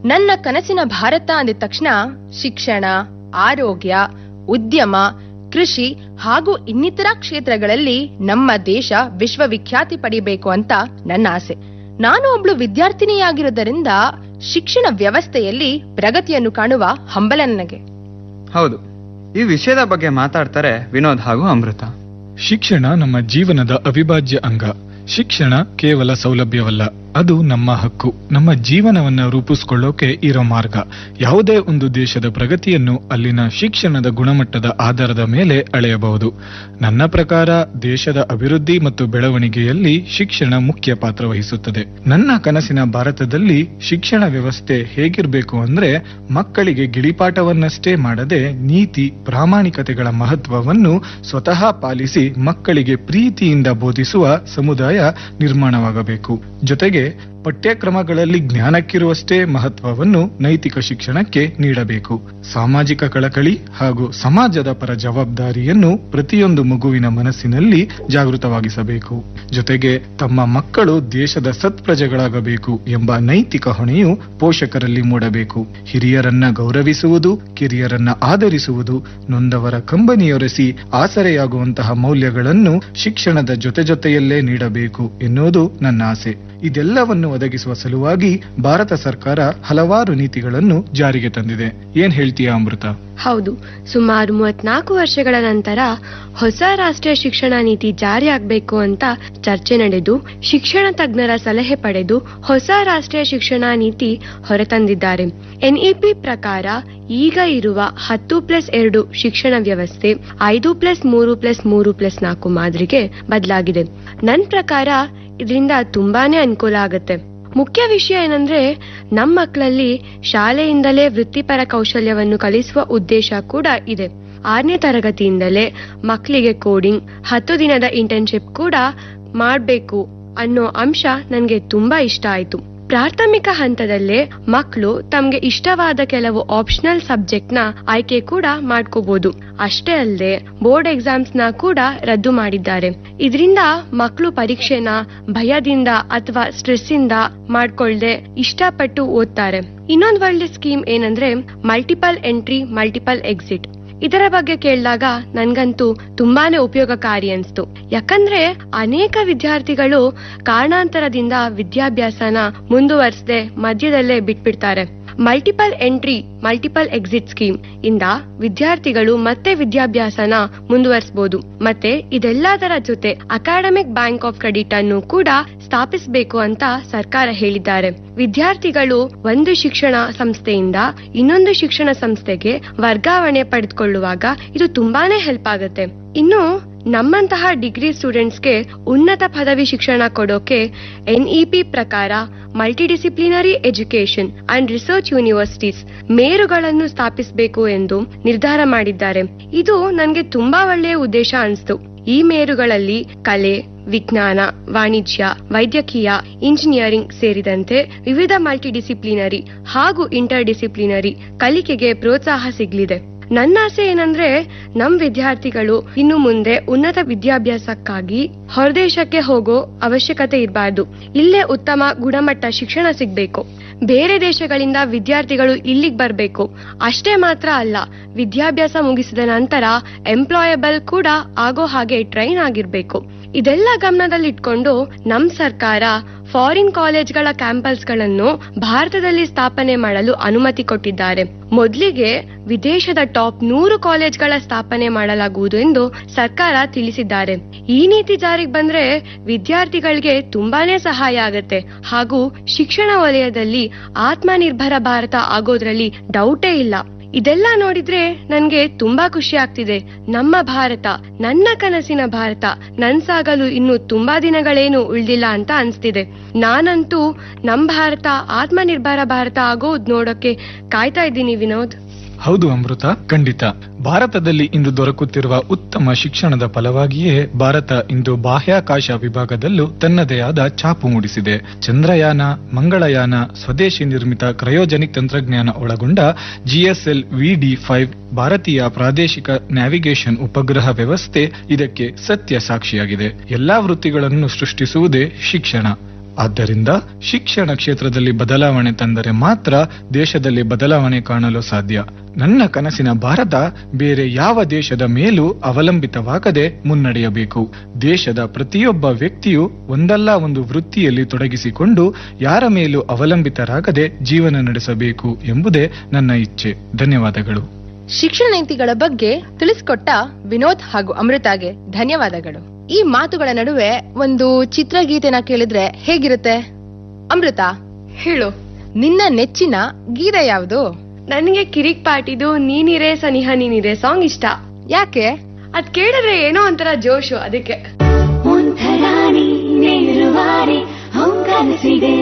ನನ್ನ ಕನಸಿನ ಭಾರತ ಅಂದ ತಕ್ಷಣ ಶಿಕ್ಷಣ ಆರೋಗ್ಯ ಉದ್ಯಮ ಕೃಷಿ ಹಾಗೂ ಇನ್ನಿತರ ಕ್ಷೇತ್ರಗಳಲ್ಲಿ ನಮ್ಮ ದೇಶ ವಿಶ್ವವಿಖ್ಯಾತಿ ಪಡಿಬೇಕು ಅಂತ ನನ್ನ ಆಸೆ ನಾನು ಒಬ್ಳು ವಿದ್ಯಾರ್ಥಿನಿಯಾಗಿರೋದರಿಂದ ಶಿಕ್ಷಣ ವ್ಯವಸ್ಥೆಯಲ್ಲಿ ಪ್ರಗತಿಯನ್ನು ಕಾಣುವ ಹಂಬಲ ನನಗೆ
ಹೌದು ಈ ವಿಷಯದ ಬಗ್ಗೆ ಮಾತಾಡ್ತಾರೆ ವಿನೋದ್ ಹಾಗೂ ಅಮೃತ
ಶಿಕ್ಷಣ ನಮ್ಮ ಜೀವನದ ಅವಿಭಾಜ್ಯ ಅಂಗ ಶಿಕ್ಷಣ ಕೇವಲ ಸೌಲಭ್ಯವಲ್ಲ ಅದು ನಮ್ಮ ಹಕ್ಕು ನಮ್ಮ ಜೀವನವನ್ನ ರೂಪಿಸ್ಕೊಳ್ಳೋಕೆ ಇರೋ ಮಾರ್ಗ ಯಾವುದೇ ಒಂದು ದೇಶದ ಪ್ರಗತಿಯನ್ನು ಅಲ್ಲಿನ ಶಿಕ್ಷಣದ ಗುಣಮಟ್ಟದ ಆಧಾರದ ಮೇಲೆ ಅಳೆಯಬಹುದು ನನ್ನ ಪ್ರಕಾರ ದೇಶದ ಅಭಿವೃದ್ಧಿ ಮತ್ತು ಬೆಳವಣಿಗೆಯಲ್ಲಿ ಶಿಕ್ಷಣ ಮುಖ್ಯ ಪಾತ್ರ ವಹಿಸುತ್ತದೆ ನನ್ನ ಕನಸಿನ ಭಾರತದಲ್ಲಿ ಶಿಕ್ಷಣ ವ್ಯವಸ್ಥೆ ಹೇಗಿರಬೇಕು ಅಂದ್ರೆ ಮಕ್ಕಳಿಗೆ ಗಿಳಿಪಾಠವನ್ನಷ್ಟೇ ಮಾಡದೆ ನೀತಿ ಪ್ರಾಮಾಣಿಕತೆಗಳ ಮಹತ್ವವನ್ನು ಸ್ವತಃ ಪಾಲಿಸಿ ಮಕ್ಕಳಿಗೆ ಪ್ರೀತಿಯಿಂದ ಬೋಧಿಸುವ ಸಮುದಾಯ ನಿರ್ಮಾಣವಾಗಬೇಕು ಜೊತೆಗೆ ಪಠ್ಯಕ್ರಮಗಳಲ್ಲಿ ಜ್ಞಾನಕ್ಕಿರುವಷ್ಟೇ ಮಹತ್ವವನ್ನು ನೈತಿಕ ಶಿಕ್ಷಣಕ್ಕೆ ನೀಡಬೇಕು ಸಾಮಾಜಿಕ ಕಳಕಳಿ ಹಾಗೂ ಸಮಾಜದ ಪರ ಜವಾಬ್ದಾರಿಯನ್ನು ಪ್ರತಿಯೊಂದು ಮಗುವಿನ ಮನಸ್ಸಿನಲ್ಲಿ ಜಾಗೃತವಾಗಿಸಬೇಕು ಜೊತೆಗೆ ತಮ್ಮ ಮಕ್ಕಳು ದೇಶದ ಸತ್ಪ್ರಜೆಗಳಾಗಬೇಕು ಎಂಬ ನೈತಿಕ ಹೊಣೆಯು ಪೋಷಕರಲ್ಲಿ ಮೂಡಬೇಕು ಹಿರಿಯರನ್ನ ಗೌರವಿಸುವುದು ಕಿರಿಯರನ್ನ ಆದರಿಸುವುದು ನೊಂದವರ ಕಂಬನಿಯೊರೆಸಿ ಆಸರೆಯಾಗುವಂತಹ ಮೌಲ್ಯಗಳನ್ನು ಶಿಕ್ಷಣದ ಜೊತೆ ಜೊತೆಯಲ್ಲೇ ನೀಡಬೇಕು ಎನ್ನುವುದು ನನ್ನ ಆಸೆ ಇದೆಲ್ಲವನ್ನು ಒದಗಿಸುವ ಸಲುವಾಗಿ ಭಾರತ ಸರ್ಕಾರ ಹಲವಾರು ನೀತಿಗಳನ್ನು ಜಾರಿಗೆ ತಂದಿದೆ ಏನ್ ಹೇಳ್ತೀಯಾ ಅಮೃತ
ಹೌದು ಸುಮಾರು ಮೂವತ್ನಾಲ್ಕು ವರ್ಷಗಳ ನಂತರ ಹೊಸ ರಾಷ್ಟ್ರೀಯ ಶಿಕ್ಷಣ ನೀತಿ ಜಾರಿಯಾಗಬೇಕು ಅಂತ ಚರ್ಚೆ ನಡೆದು ಶಿಕ್ಷಣ ತಜ್ಞರ ಸಲಹೆ ಪಡೆದು ಹೊಸ ರಾಷ್ಟ್ರೀಯ ಶಿಕ್ಷಣ ನೀತಿ ಹೊರತಂದಿದ್ದಾರೆ ಎನ್ಇಪಿ ಪ್ರಕಾರ ಈಗ ಇರುವ ಹತ್ತು ಪ್ಲಸ್ ಎರಡು ಶಿಕ್ಷಣ ವ್ಯವಸ್ಥೆ ಐದು ಪ್ಲಸ್ ಮೂರು ಪ್ಲಸ್ ಮೂರು ಪ್ಲಸ್ ನಾಲ್ಕು ಮಾದರಿಗೆ ಬದಲಾಗಿದೆ ನನ್ ಪ್ರಕಾರ ಇದರಿಂದ ತುಂಬಾನೇ ಅನುಕೂಲ ಆಗುತ್ತೆ ಮುಖ್ಯ ವಿಷಯ ಏನಂದ್ರೆ ನಮ್ಮ ಮಕ್ಕಳಲ್ಲಿ ಶಾಲೆಯಿಂದಲೇ ವೃತ್ತಿಪರ ಕೌಶಲ್ಯವನ್ನು ಕಲಿಸುವ ಉದ್ದೇಶ ಕೂಡ ಇದೆ ಆರನೇ ತರಗತಿಯಿಂದಲೇ ಮಕ್ಕಳಿಗೆ ಕೋಡಿಂಗ್ ಹತ್ತು ದಿನದ ಇಂಟರ್ನ್ಶಿಪ್ ಕೂಡ ಮಾಡಬೇಕು ಅನ್ನೋ ಅಂಶ ನನಗೆ ತುಂಬಾ ಇಷ್ಟ ಆಯ್ತು ಪ್ರಾಥಮಿಕ ಹಂತದಲ್ಲೇ ಮಕ್ಕಳು ತಮ್ಗೆ ಇಷ್ಟವಾದ ಕೆಲವು ಆಪ್ಷನಲ್ ಸಬ್ಜೆಕ್ಟ್ ನ ಆಯ್ಕೆ ಕೂಡ ಮಾಡ್ಕೋಬಹುದು ಅಷ್ಟೇ ಅಲ್ಲದೆ ಬೋರ್ಡ್ ಎಕ್ಸಾಮ್ಸ್ ನ ಕೂಡ ರದ್ದು ಮಾಡಿದ್ದಾರೆ ಇದರಿಂದ ಮಕ್ಕಳು ಪರೀಕ್ಷೆನ ಭಯದಿಂದ ಅಥವಾ ಸ್ಟ್ರೆಸ್ ಇಂದ ಮಾಡ್ಕೊಳ್ದೆ ಇಷ್ಟಪಟ್ಟು ಓದ್ತಾರೆ ಇನ್ನೊಂದು ಒಳ್ಳೆ ಸ್ಕೀಮ್ ಏನಂದ್ರೆ ಮಲ್ಟಿಪಲ್ ಎಂಟ್ರಿ ಮಲ್ಟಿಪಲ್ ಎಕ್ಸಿಟ್ ಇದರ ಬಗ್ಗೆ ಕೇಳಿದಾಗ ನನ್ಗಂತೂ ತುಂಬಾನೇ ಉಪಯೋಗಕಾರಿ ಅನ್ಸ್ತು ಯಾಕಂದ್ರೆ ಅನೇಕ ವಿದ್ಯಾರ್ಥಿಗಳು ಕಾರಣಾಂತರದಿಂದ ವಿದ್ಯಾಭ್ಯಾಸನ ಮುಂದುವರಿಸದೆ ಮಧ್ಯದಲ್ಲೇ ಬಿಟ್ಬಿಡ್ತಾರೆ multiple entry multiple exit scheme ಇಂದ ವಿದ್ಯಾರ್ಥಿಗಳು ಮತ್ತೆ ವಿದ್ಯಾಭ್ಯಾಸನ ಮುಂದುವರಿಸಬಹುದು ಮತ್ತೆ ಇದೆಲ್ಲದರ ಜೊತೆ ಅಕಾಡೆಮಿಕ್ ಬ್ಯಾಂಕ್ ಆಫ್ ಕ್ರೆಡಿಟ್ ಅನ್ನು ಕೂಡ ಸ್ಥಾಪಿಸಬೇಕು ಅಂತ ಸರ್ಕಾರ ಹೇಳಿದ್ದಾರೆ ವಿದ್ಯಾರ್ಥಿಗಳು ಒಂದು ಶಿಕ್ಷಣ ಸಂಸ್ಥೆಯಿಂದ ಇನ್ನೊಂದು ಶಿಕ್ಷಣ ಸಂಸ್ಥೆಗೆ ವರ್ಗಾವಣೆ ಪಡೆದುಕೊಳ್ಳುವಾಗ ಇದು ತುಂಬಾನೇ ಹೆಲ್ಪ್ ಆಗುತ್ತೆ ಇನ್ನು ನಮ್ಮಂತಹ ಡಿಗ್ರಿ ಸ್ಟೂಡೆಂಟ್ಸ್ಗೆ ಉನ್ನತ ಪದವಿ ಶಿಕ್ಷಣ ಕೊಡೋಕೆ ಎನ್ಇಪಿ ಪ್ರಕಾರ multidisciplinary education and research universities ಮೇರುಗಳನ್ನು ಸ್ಥಾಪಿಸಬೇಕು ಎಂದು ನಿರ್ಧಾರ ಮಾಡಿದ್ದಾರೆ ಇದು ನನಗೆ ತುಂಬಾ ಒಳ್ಳೆಯ ಉದ್ದೇಶ ಅನಿಸ್ತು ಈ ಮೇರುಗಳಲ್ಲಿ ಕಲೆ ವಿಜ್ಞಾನ ವಾಣಿಜ್ಯ ವೈದ್ಯಕೀಯ ಇಂಜಿನಿಯರಿಂಗ್ ಸೇರಿದಂತೆ ವಿವಿಧ ಮಲ್ಟಿಡಿಸಿಪ್ಲಿನರಿ ಹಾಗೂ ಇಂಟರ್ ಡಿಸಿಪ್ಲಿನರಿ ಕಲಿಕೆಗೆ ಪ್ರೋತ್ಸಾಹ ಸಿಗಲಿದೆ ನನ್ನ ಆಸೆ ಏನಂದ್ರೆ ನಮ್ ವಿದ್ಯಾರ್ಥಿಗಳು ಇನ್ನು ಮುಂದೆ ಉನ್ನತ ವಿದ್ಯಾಭ್ಯಾಸಕ್ಕಾಗಿ ಹೊರದೇಶಕ್ಕೆ ಹೋಗೋ ಅವಶ್ಯಕತೆ ಇರಬಾರ್ದು ಇಲ್ಲೇ ಉತ್ತಮ ಗುಣಮಟ್ಟ ಶಿಕ್ಷಣ ಸಿಗ್ಬೇಕು ಬೇರೆ ದೇಶಗಳಿಂದ ವಿದ್ಯಾರ್ಥಿಗಳು ಇಲ್ಲಿಗೆ ಬರಬೇಕು ಅಷ್ಟೇ ಮಾತ್ರ ಅಲ್ಲ ವಿದ್ಯಾಭ್ಯಾಸ ಮುಗಿಸಿದ ನಂತರ ಎಂಪ್ಲಾಯಬಲ್ ಕೂಡ ಆಗೋ ಹಾಗೆ ಟ್ರೈನ್ ಆಗಿರ್ಬೇಕು ಇದೆಲ್ಲ ಗಮನದಲ್ಲಿಟ್ಕೊಂಡು ನಮ್ ಸರ್ಕಾರ ಫಾರಿನ್ ಕಾಲೇಜ್ಗಳ ಕ್ಯಾಂಪಸ್ಗಳನ್ನು ಭಾರತದಲ್ಲಿ ಸ್ಥಾಪನೆ ಮಾಡಲು ಅನುಮತಿ ಕೊಟ್ಟಿದ್ದಾರೆ ಮೊದಲಿಗೆ ವಿದೇಶದ ಟಾಪ್ ನೂರು ಕಾಲೇಜ್ಗಳ ಸ್ಥಾಪನೆ ಮಾಡಲಾಗುವುದು ಎಂದು ಸರ್ಕಾರ ತಿಳಿಸಿದ್ದಾರೆ ಈ ನೀತಿ ಜಾರಿಗೆ ಬಂದ್ರೆ ವಿದ್ಯಾರ್ಥಿಗಳಿಗೆ ತುಂಬಾನೇ ಸಹಾಯ ಆಗತ್ತೆ ಹಾಗೂ ಶಿಕ್ಷಣ ವಲಯದಲ್ಲಿ ಆತ್ಮನಿರ್ಭರ ಭಾರತ ಆಗೋದ್ರಲ್ಲಿ ಡೌಟೇ ಇಲ್ಲ ಇದೆಲ್ಲ ನೋಡಿದ್ರೆ ನನ್ಗೆ ತುಂಬಾ ಖುಷಿ ಆಗ್ತಿದೆ ನಮ್ಮ ಭಾರತ ನನ್ನ ಕನಸಿನ ಭಾರತ ನನ್ಸಾಗಲು ಇನ್ನು ತುಂಬಾ ದಿನಗಳೇನು ಉಳ್ದಿಲ್ಲ ಅಂತ ಅನ್ಸ್ತಿದೆ ನಾನಂತೂ ನಮ್ ಭಾರತ ಆತ್ಮನಿರ್ಭರ ಭಾರತ ಆಗೋದ್ ನೋಡೋಕೆ ಕಾಯ್ತಾ ಇದ್ದೀನಿ ವಿನೋದ್
ಹೌದು ಅಮೃತ ಖಂಡಿತ ಭಾರತದಲ್ಲಿ ಇಂದು ದೊರಕುತ್ತಿರುವ ಉತ್ತಮ ಶಿಕ್ಷಣದ ಫಲವಾಗಿಯೇ ಭಾರತ ಇಂದು ಬಾಹ್ಯಾಕಾಶ ವಿಭಾಗದಲ್ಲೂ ತನ್ನದೇ ಆದ ಛಾಪು ಮೂಡಿಸಿದೆ ಚಂದ್ರಯಾನ ಮಂಗಳಯಾನ ಸ್ವದೇಶಿ ನಿರ್ಮಿತ ಕ್ರಯೋಜನಿಕ್ ತಂತ್ರಜ್ಞಾನ ಒಳಗೊಂಡ ಜಿಎಸ್ಎಲ್ ವಿಡಿ ಫೈವ್ ಭಾರತೀಯ ಪ್ರಾದೇಶಿಕ ನ್ಯಾವಿಗೇಷನ್ ಉಪಗ್ರಹ ವ್ಯವಸ್ಥೆ ಇದಕ್ಕೆ ಸತ್ಯ ಸಾಕ್ಷಿಯಾಗಿದೆ ಎಲ್ಲಾ ವೃತ್ತಿಗಳನ್ನು ಸೃಷ್ಟಿಸುವುದೇ ಶಿಕ್ಷಣ ಆದ್ದರಿಂದ ಶಿಕ್ಷಣ ಕ್ಷೇತ್ರದಲ್ಲಿ ಬದಲಾವಣೆ ತಂದರೆ ಮಾತ್ರ ದೇಶದಲ್ಲಿ ಬದಲಾವಣೆ ಕಾಣಲು ಸಾಧ್ಯ ನನ್ನ ಕನಸಿನ ಭಾರತ ಬೇರೆ ಯಾವ ದೇಶದ ಮೇಲೂ ಅವಲಂಬಿತವಾಗದೆ ಮುನ್ನಡೆಯಬೇಕು ದೇಶದ ಪ್ರತಿಯೊಬ್ಬ ವ್ಯಕ್ತಿಯು ಒಂದಲ್ಲ ಒಂದು ವೃತ್ತಿಯಲ್ಲಿ ತೊಡಗಿಸಿಕೊಂಡು ಯಾರ ಮೇಲೂ ಅವಲಂಬಿತರಾಗದೆ ಜೀವನ ನಡೆಸಬೇಕು ಎಂಬುದೇ ನನ್ನ ಇಚ್ಛೆ ಧನ್ಯವಾದಗಳು
ಶಿಕ್ಷಣ ನೀತಿಗಳ ಬಗ್ಗೆ ತಿಳಿಸ್ಕೊಟ್ಟ ವಿನೋದ್ ಹಾಗೂ ಅಮೃತಾಗೆ ಧನ್ಯವಾದಗಳು ಈ ಮಾತುಗಳ ನಡುವೆ ಒಂದು ಚಿತ್ರಗೀತೆನ ಕೇಳಿದ್ರೆ ಹೇಗಿರುತ್ತೆ ಅಮೃತ
ಹೇಳು
ನಿನ್ನ ನೆಚ್ಚಿನ ಗೀತೆ ಯಾವುದು
ನನಗೆ ಕಿರಿಕ್ ಪಾಟಿದು ನೀನಿರೆ ಸನಿಹ ನೀನಿರೆ ಸಾಂಗ್ ಇಷ್ಟ
ಯಾಕೆ
ಅದ್ ಕೇಳಿದ್ರೆ ಏನೋ ಒಂಥರ ಜೋಶು ಅದಕ್ಕೆ
ಒಂಥರಾನಿ ನೇರುವಾರಿ ಹೊಂಗನಸಿದೆ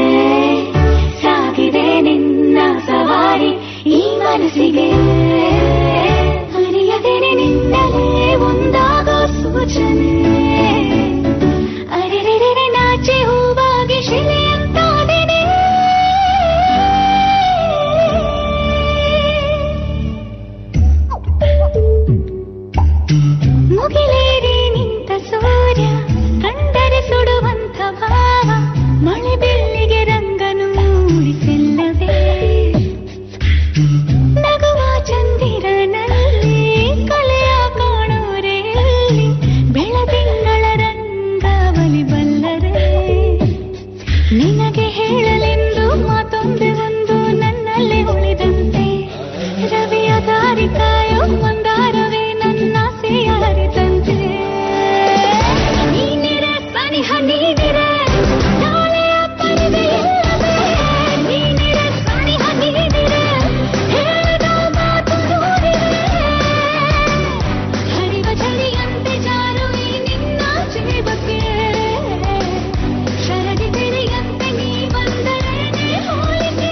ಸಾಗಿದೆ ನಿನ್ನ ಸವಾರಿ ಈ ಮನಸ್ಸಿಗೆ ಅರಿಯದೇನೆ ನಿನ್ನಲೇ ಒಂದಾಗೋ ಸೂಚನೆ ಅರೆರೆರೆ ನಾಚೆ ಹೂವಾಗಿ ಶಿಲೆಯಂತಾದೆನೆ ಮುಗಿಲೇರಿ ನಿಂತ ಸೂರ್ಯ ಕಂಡರೆ ಸುಡುವಂತ ಭಾವ ಮಳೆ ಬೆಳ್ಳಿಗೆ ರಂಗನು ಮೂಡಿಸಿಲ್ಲವೇ ನಗುವ ಚಂದಿರನಲ್ಲಿ ಕಲೆಯ ಕಾಣೋರೆಯಲ್ಲಿ ಬೆಳದಿಂಗಳ ರಂಗಾವಲಿ ಬಲ್ಲರೆ ನಿನಗೆ ಹೇಳಲೆಂದು ಮಾತೊಂದು ಒಂದು ನನ್ನಲ್ಲಿ ಉಳಿದಂತೆ ರವಿಯ ದಾರಿ ಕಾಯೋ ಮಂದಾರವೇ ನನ್ನ ಸೇಯಾರಿದಂತೆ ನೀನಿರೆ ಸನಿಹ ನೀನಿರೆ ನಾಳೆಯ ಪರಿವೆ ಇಲ್ಲವೇ ನೀನಿರೆ ಸನಿಹ ನೀನಿರೆ ಹೇಳಿದ ಮಾತು ನೂರಿರೆ ಹರಿವ ಝರಿಯಂತೆ ಜಾರು ಈ ನಿನ್ನ ಜೀವಕ್ಕೆ ಶರದಿ ತೆರೆಯಂತೆ ನೀ ಬಂದರೇನೆ ಹೋಲಿಕೆ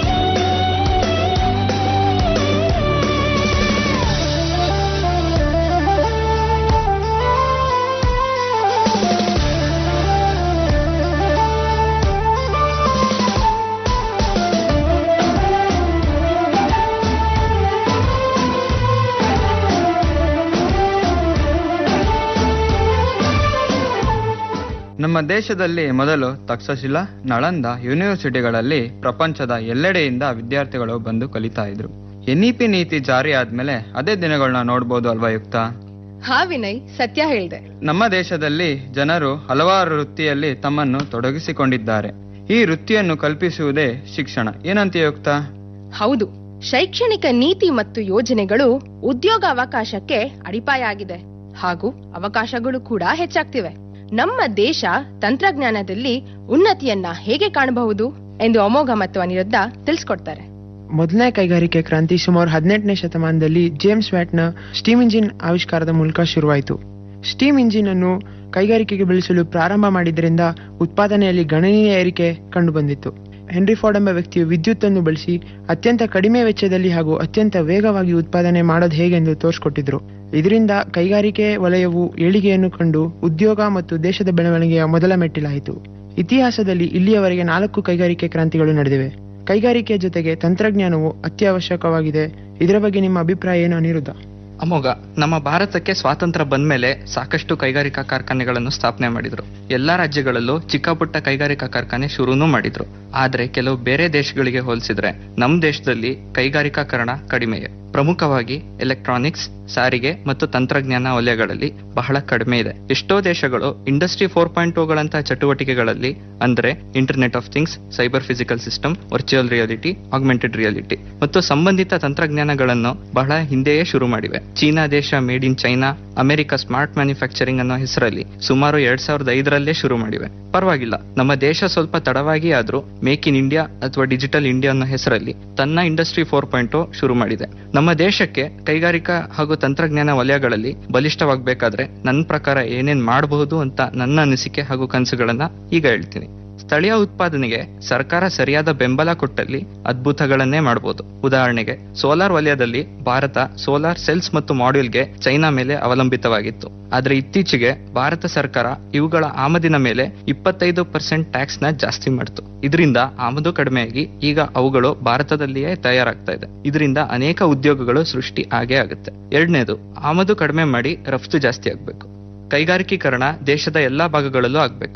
ನಮ್ಮ ದೇಶದಲ್ಲಿ ಮೊದಲು ತಕ್ಷಶಿಲಾ ನಳಂದ ಯೂನಿವರ್ಸಿಟಿಗಳಲ್ಲಿ ಪ್ರಪಂಚದ ಎಲ್ಲೆಡೆಯಿಂದ ವಿದ್ಯಾರ್ಥಿಗಳು ಬಂದು ಕಲಿತಾ ಇದ್ರು ಎನ್ಇಪಿ ನೀತಿ ಜಾರಿ ಆದ್ಮೇಲೆ ಅದೇ ದಿನಗಳನ್ನ ನೋಡ್ಬೋದು ಅಲ್ವಾ ಯುಕ್ತ
ಹಾ ವಿನಯ್ ಸತ್ಯ ಹೇಳ್ದೆ
ನಮ್ಮ ದೇಶದಲ್ಲಿ ಜನರು ಹಲವಾರು ವೃತ್ತಿಯಲ್ಲಿ ತಮ್ಮನ್ನು ತೊಡಗಿಸಿಕೊಂಡಿದ್ದಾರೆ ಈ ವೃತ್ತಿಯನ್ನು ಕಲ್ಪಿಸುವುದೇ ಶಿಕ್ಷಣ ಏನಂತ ಯುಕ್ತ
ಹೌದು ಶೈಕ್ಷಣಿಕ ನೀತಿ ಮತ್ತು ಯೋಜನೆಗಳು ಉದ್ಯೋಗ ಅವಕಾಶಕ್ಕೆ ಅಡಿಪಾಯ ಆಗಿದೆ ಹಾಗೂ ಅವಕಾಶಗಳು ಕೂಡ ಹೆಚ್ಚಾಗ್ತಿವೆ ನಮ್ಮ ದೇಶ ತಂತ್ರಜ್ಞಾನದಲ್ಲಿ ಉನ್ನತಿಯನ್ನ ಹೇಗೆ ಕಾಣಬಹುದು ಎಂದು ಅಮೋಘ ಮತ್ತು ಅನಿರುದ್ಧ ತಿಳಿಸ್ಕೊಡ್ತಾರೆ
ಮೊದಲನೇ ಕೈಗಾರಿಕೆ ಕ್ರಾಂತಿ ಸುಮಾರು ಹದಿನೆಂಟನೇ ಶತಮಾನದಲ್ಲಿ ಜೇಮ್ಸ್ ವ್ಯಾಟ್ನ ಸ್ಟೀಮ್ ಇಂಜಿನ್ ಆವಿಷ್ಕಾರದ ಮೂಲಕ ಶುರುವಾಯಿತು ಸ್ಟೀಮ್ ಇಂಜಿನ್ ಅನ್ನು ಕೈಗಾರಿಕೆಗೆ ಬೆಳೆಸಲು ಪ್ರಾರಂಭ ಮಾಡಿದ್ರಿಂದ ಉತ್ಪಾದನೆಯಲ್ಲಿ ಗಣನೀಯ ಏರಿಕೆ ಕಂಡುಬಂದಿತ್ತು ಹೆನ್ರಿ ಫೋರ್ಡ್ ಎಂಬ ವ್ಯಕ್ತಿಯು ವಿದ್ಯುತ್ ಅನ್ನು ಬಳಸಿ ಅತ್ಯಂತ ಕಡಿಮೆ ವೆಚ್ಚದಲ್ಲಿ ಹಾಗೂ ಅತ್ಯಂತ ವೇಗವಾಗಿ ಉತ್ಪಾದನೆ ಮಾಡೋದು ಹೇಗೆಂದು ತೋರಿಸ್ಕೊಟ್ಟಿದ್ರು ಇದರಿಂದ ಕೈಗಾರಿಕೆ ವಲಯವು ಏಳಿಗೆಯನ್ನು ಕಂಡು ಉದ್ಯೋಗ ಮತ್ತು ದೇಶದ ಬೆಳವಣಿಗೆಯ ಮೊದಲ ಮೆಟ್ಟಿಲಾಯಿತು ಇತಿಹಾಸದಲ್ಲಿ ಇಲ್ಲಿಯವರೆಗೆ ನಾಲ್ಕು ಕೈಗಾರಿಕೆ ಕ್ರಾಂತಿಗಳು ನಡೆದಿವೆ ಕೈಗಾರಿಕೆಯ ಜೊತೆಗೆ ತಂತ್ರಜ್ಞಾನವು ಅತ್ಯವಶ್ಯಕವಾಗಿದೆ ಇದರ ಬಗ್ಗೆ ನಿಮ್ಮ ಅಭಿಪ್ರಾಯ ಏನು ಅನಿರುದ್ಧ
ಅಮೋಘ ನಮ್ಮ ಭಾರತಕ್ಕೆ ಸ್ವಾತಂತ್ರ್ಯ ಬಂದ್ಮೇಲೆ ಸಾಕಷ್ಟು ಕೈಗಾರಿಕಾ ಕಾರ್ಖಾನೆಗಳನ್ನು ಸ್ಥಾಪನೆ ಮಾಡಿದ್ರು ಎಲ್ಲಾ ರಾಜ್ಯಗಳಲ್ಲೂ ಚಿಕ್ಕ ಪುಟ್ಟ ಕೈಗಾರಿಕಾ ಕಾರ್ಖಾನೆ ಶುರುನೂ ಮಾಡಿದ್ರು ಆದ್ರೆ ಕೆಲವು ಬೇರೆ ದೇಶಗಳಿಗೆ ಹೋಲಿಸಿದ್ರೆ ನಮ್ಮ ದೇಶದಲ್ಲಿ ಕೈಗಾರಿಕಾಕರಣ ಕಡಿಮೆಯೇ ಪ್ರಮುಖವಾಗಿ ಎಲೆಕ್ಟ್ರಾನಿಕ್ಸ್ ಸಾರಿಗೆ ಮತ್ತು ತಂತ್ರಜ್ಞಾನ ವಲಯಗಳಲ್ಲಿ ಬಹಳ ಕಡಿಮೆ ಇದೆ ಎಷ್ಟೋ ದೇಶಗಳು ಇಂಡಸ್ಟ್ರಿ ಫೋರ್ ಪಾಯಿಂಟ್ ಗಳಂತಹ ಚಟುವಟಿಕೆಗಳಲ್ಲಿ ಅಂದ್ರೆ internet of things cyber physical system virtual reality augmented reality ಮತ್ತು ಸಂಬಂಧಿತ ತಂತ್ರಜ್ಞಾನಗಳನ್ನು ಬಹಳ ಹಿಂದೆಯೇ ಶುರು ಮಾಡಿವೆ ಚೀನಾ ದೇಶ made in China America smart manufacturing ಅನ್ನೋ ಹೆಸರಲ್ಲಿ ಸುಮಾರು ಎರಡ್ ಸಾವಿರದ ಐದರಲ್ಲೇ ಶುರು ಮಾಡಿವೆ ಪರವಾಗಿಲ್ಲ ನಮ್ಮ ದೇಶ ಸ್ವಲ್ಪ ತಡವಾಗಿ ಆದ್ರೂ ಮೇಕ್ ಇನ್ ಇಂಡಿಯಾ ಅಥವಾ ಡಿಜಿಟಲ್ ಇಂಡಿಯಾ ಅನ್ನೋ ಹೆಸರಲ್ಲಿ ತನ್ನ ಇಂಡಸ್ಟ್ರಿ ಫೋರ್ ಪಾಯಿಂಟ್ ಶುರು ಮಾಡಿದೆ ನಮ್ಮ ದೇಶಕ್ಕೆ ಕೈಗಾರಿಕಾ ಹಾಗೂ ತಂತ್ರಜ್ಞಾನ ವಲಯಗಳಲ್ಲಿ ಬಲಿಷ್ಠವಾಗಬೇಕಾದ್ರೆ ನನ್ನ ಪ್ರಕಾರ ಏನೇನ್ ಮಾಡಬಹುದು ಅಂತ ನನ್ನ ಅನಿಸಿಕೆ ಹಾಗೂ ಕನಸುಗಳನ್ನ ಈಗ ಹೇಳ್ತೀನಿ ಸ್ಥಳೀಯ ಉತ್ಪಾದನೆಗೆ ಸರ್ಕಾರ ಸರಿಯಾದ ಬೆಂಬಲ ಕೊಟ್ಟಲ್ಲಿ ಅದ್ಭುತಗಳನ್ನೇ ಮಾಡಬಹುದು ಉದಾಹರಣೆಗೆ ಸೋಲಾರ್ ವಲಯದಲ್ಲಿ ಭಾರತ ಸೋಲಾರ್ ಸೆಲ್ಸ್ ಮತ್ತು ಮಾಡ್ಯೂಲ್ಗೆ ಚೈನಾ ಮೇಲೆ ಅವಲಂಬಿತವಾಗಿತ್ತು ಆದ್ರೆ ಇತ್ತೀಚೆಗೆ ಭಾರತ ಸರ್ಕಾರ ಇವುಗಳ ಆಮದಿನ ಮೇಲೆ ಇಪ್ಪತ್ತೈದು ಪರ್ಸೆಂಟ್ ಟ್ಯಾಕ್ಸ್ ನ ಜಾಸ್ತಿ ಮಾಡಿತು ಇದರಿಂದ ಆಮದು ಕಡಿಮೆಯಾಗಿ ಈಗ ಅವುಗಳು ಭಾರತದಲ್ಲಿಯೇ ತಯಾರಾಗ್ತಾ ಇದೆ ಇದರಿಂದ ಅನೇಕ ಉದ್ಯೋಗಗಳು ಸೃಷ್ಟಿ ಆಗೇ ಆಗುತ್ತೆ ಎರಡನೇದು ಆಮದು ಕಡಿಮೆ ಮಾಡಿ ರಫ್ತು ಜಾಸ್ತಿ ಆಗ್ಬೇಕು ಕೈಗಾರಿಕೀಕರಣ ದೇಶದ ಎಲ್ಲಾ ಭಾಗಗಳಲ್ಲೂ ಆಗ್ಬೇಕು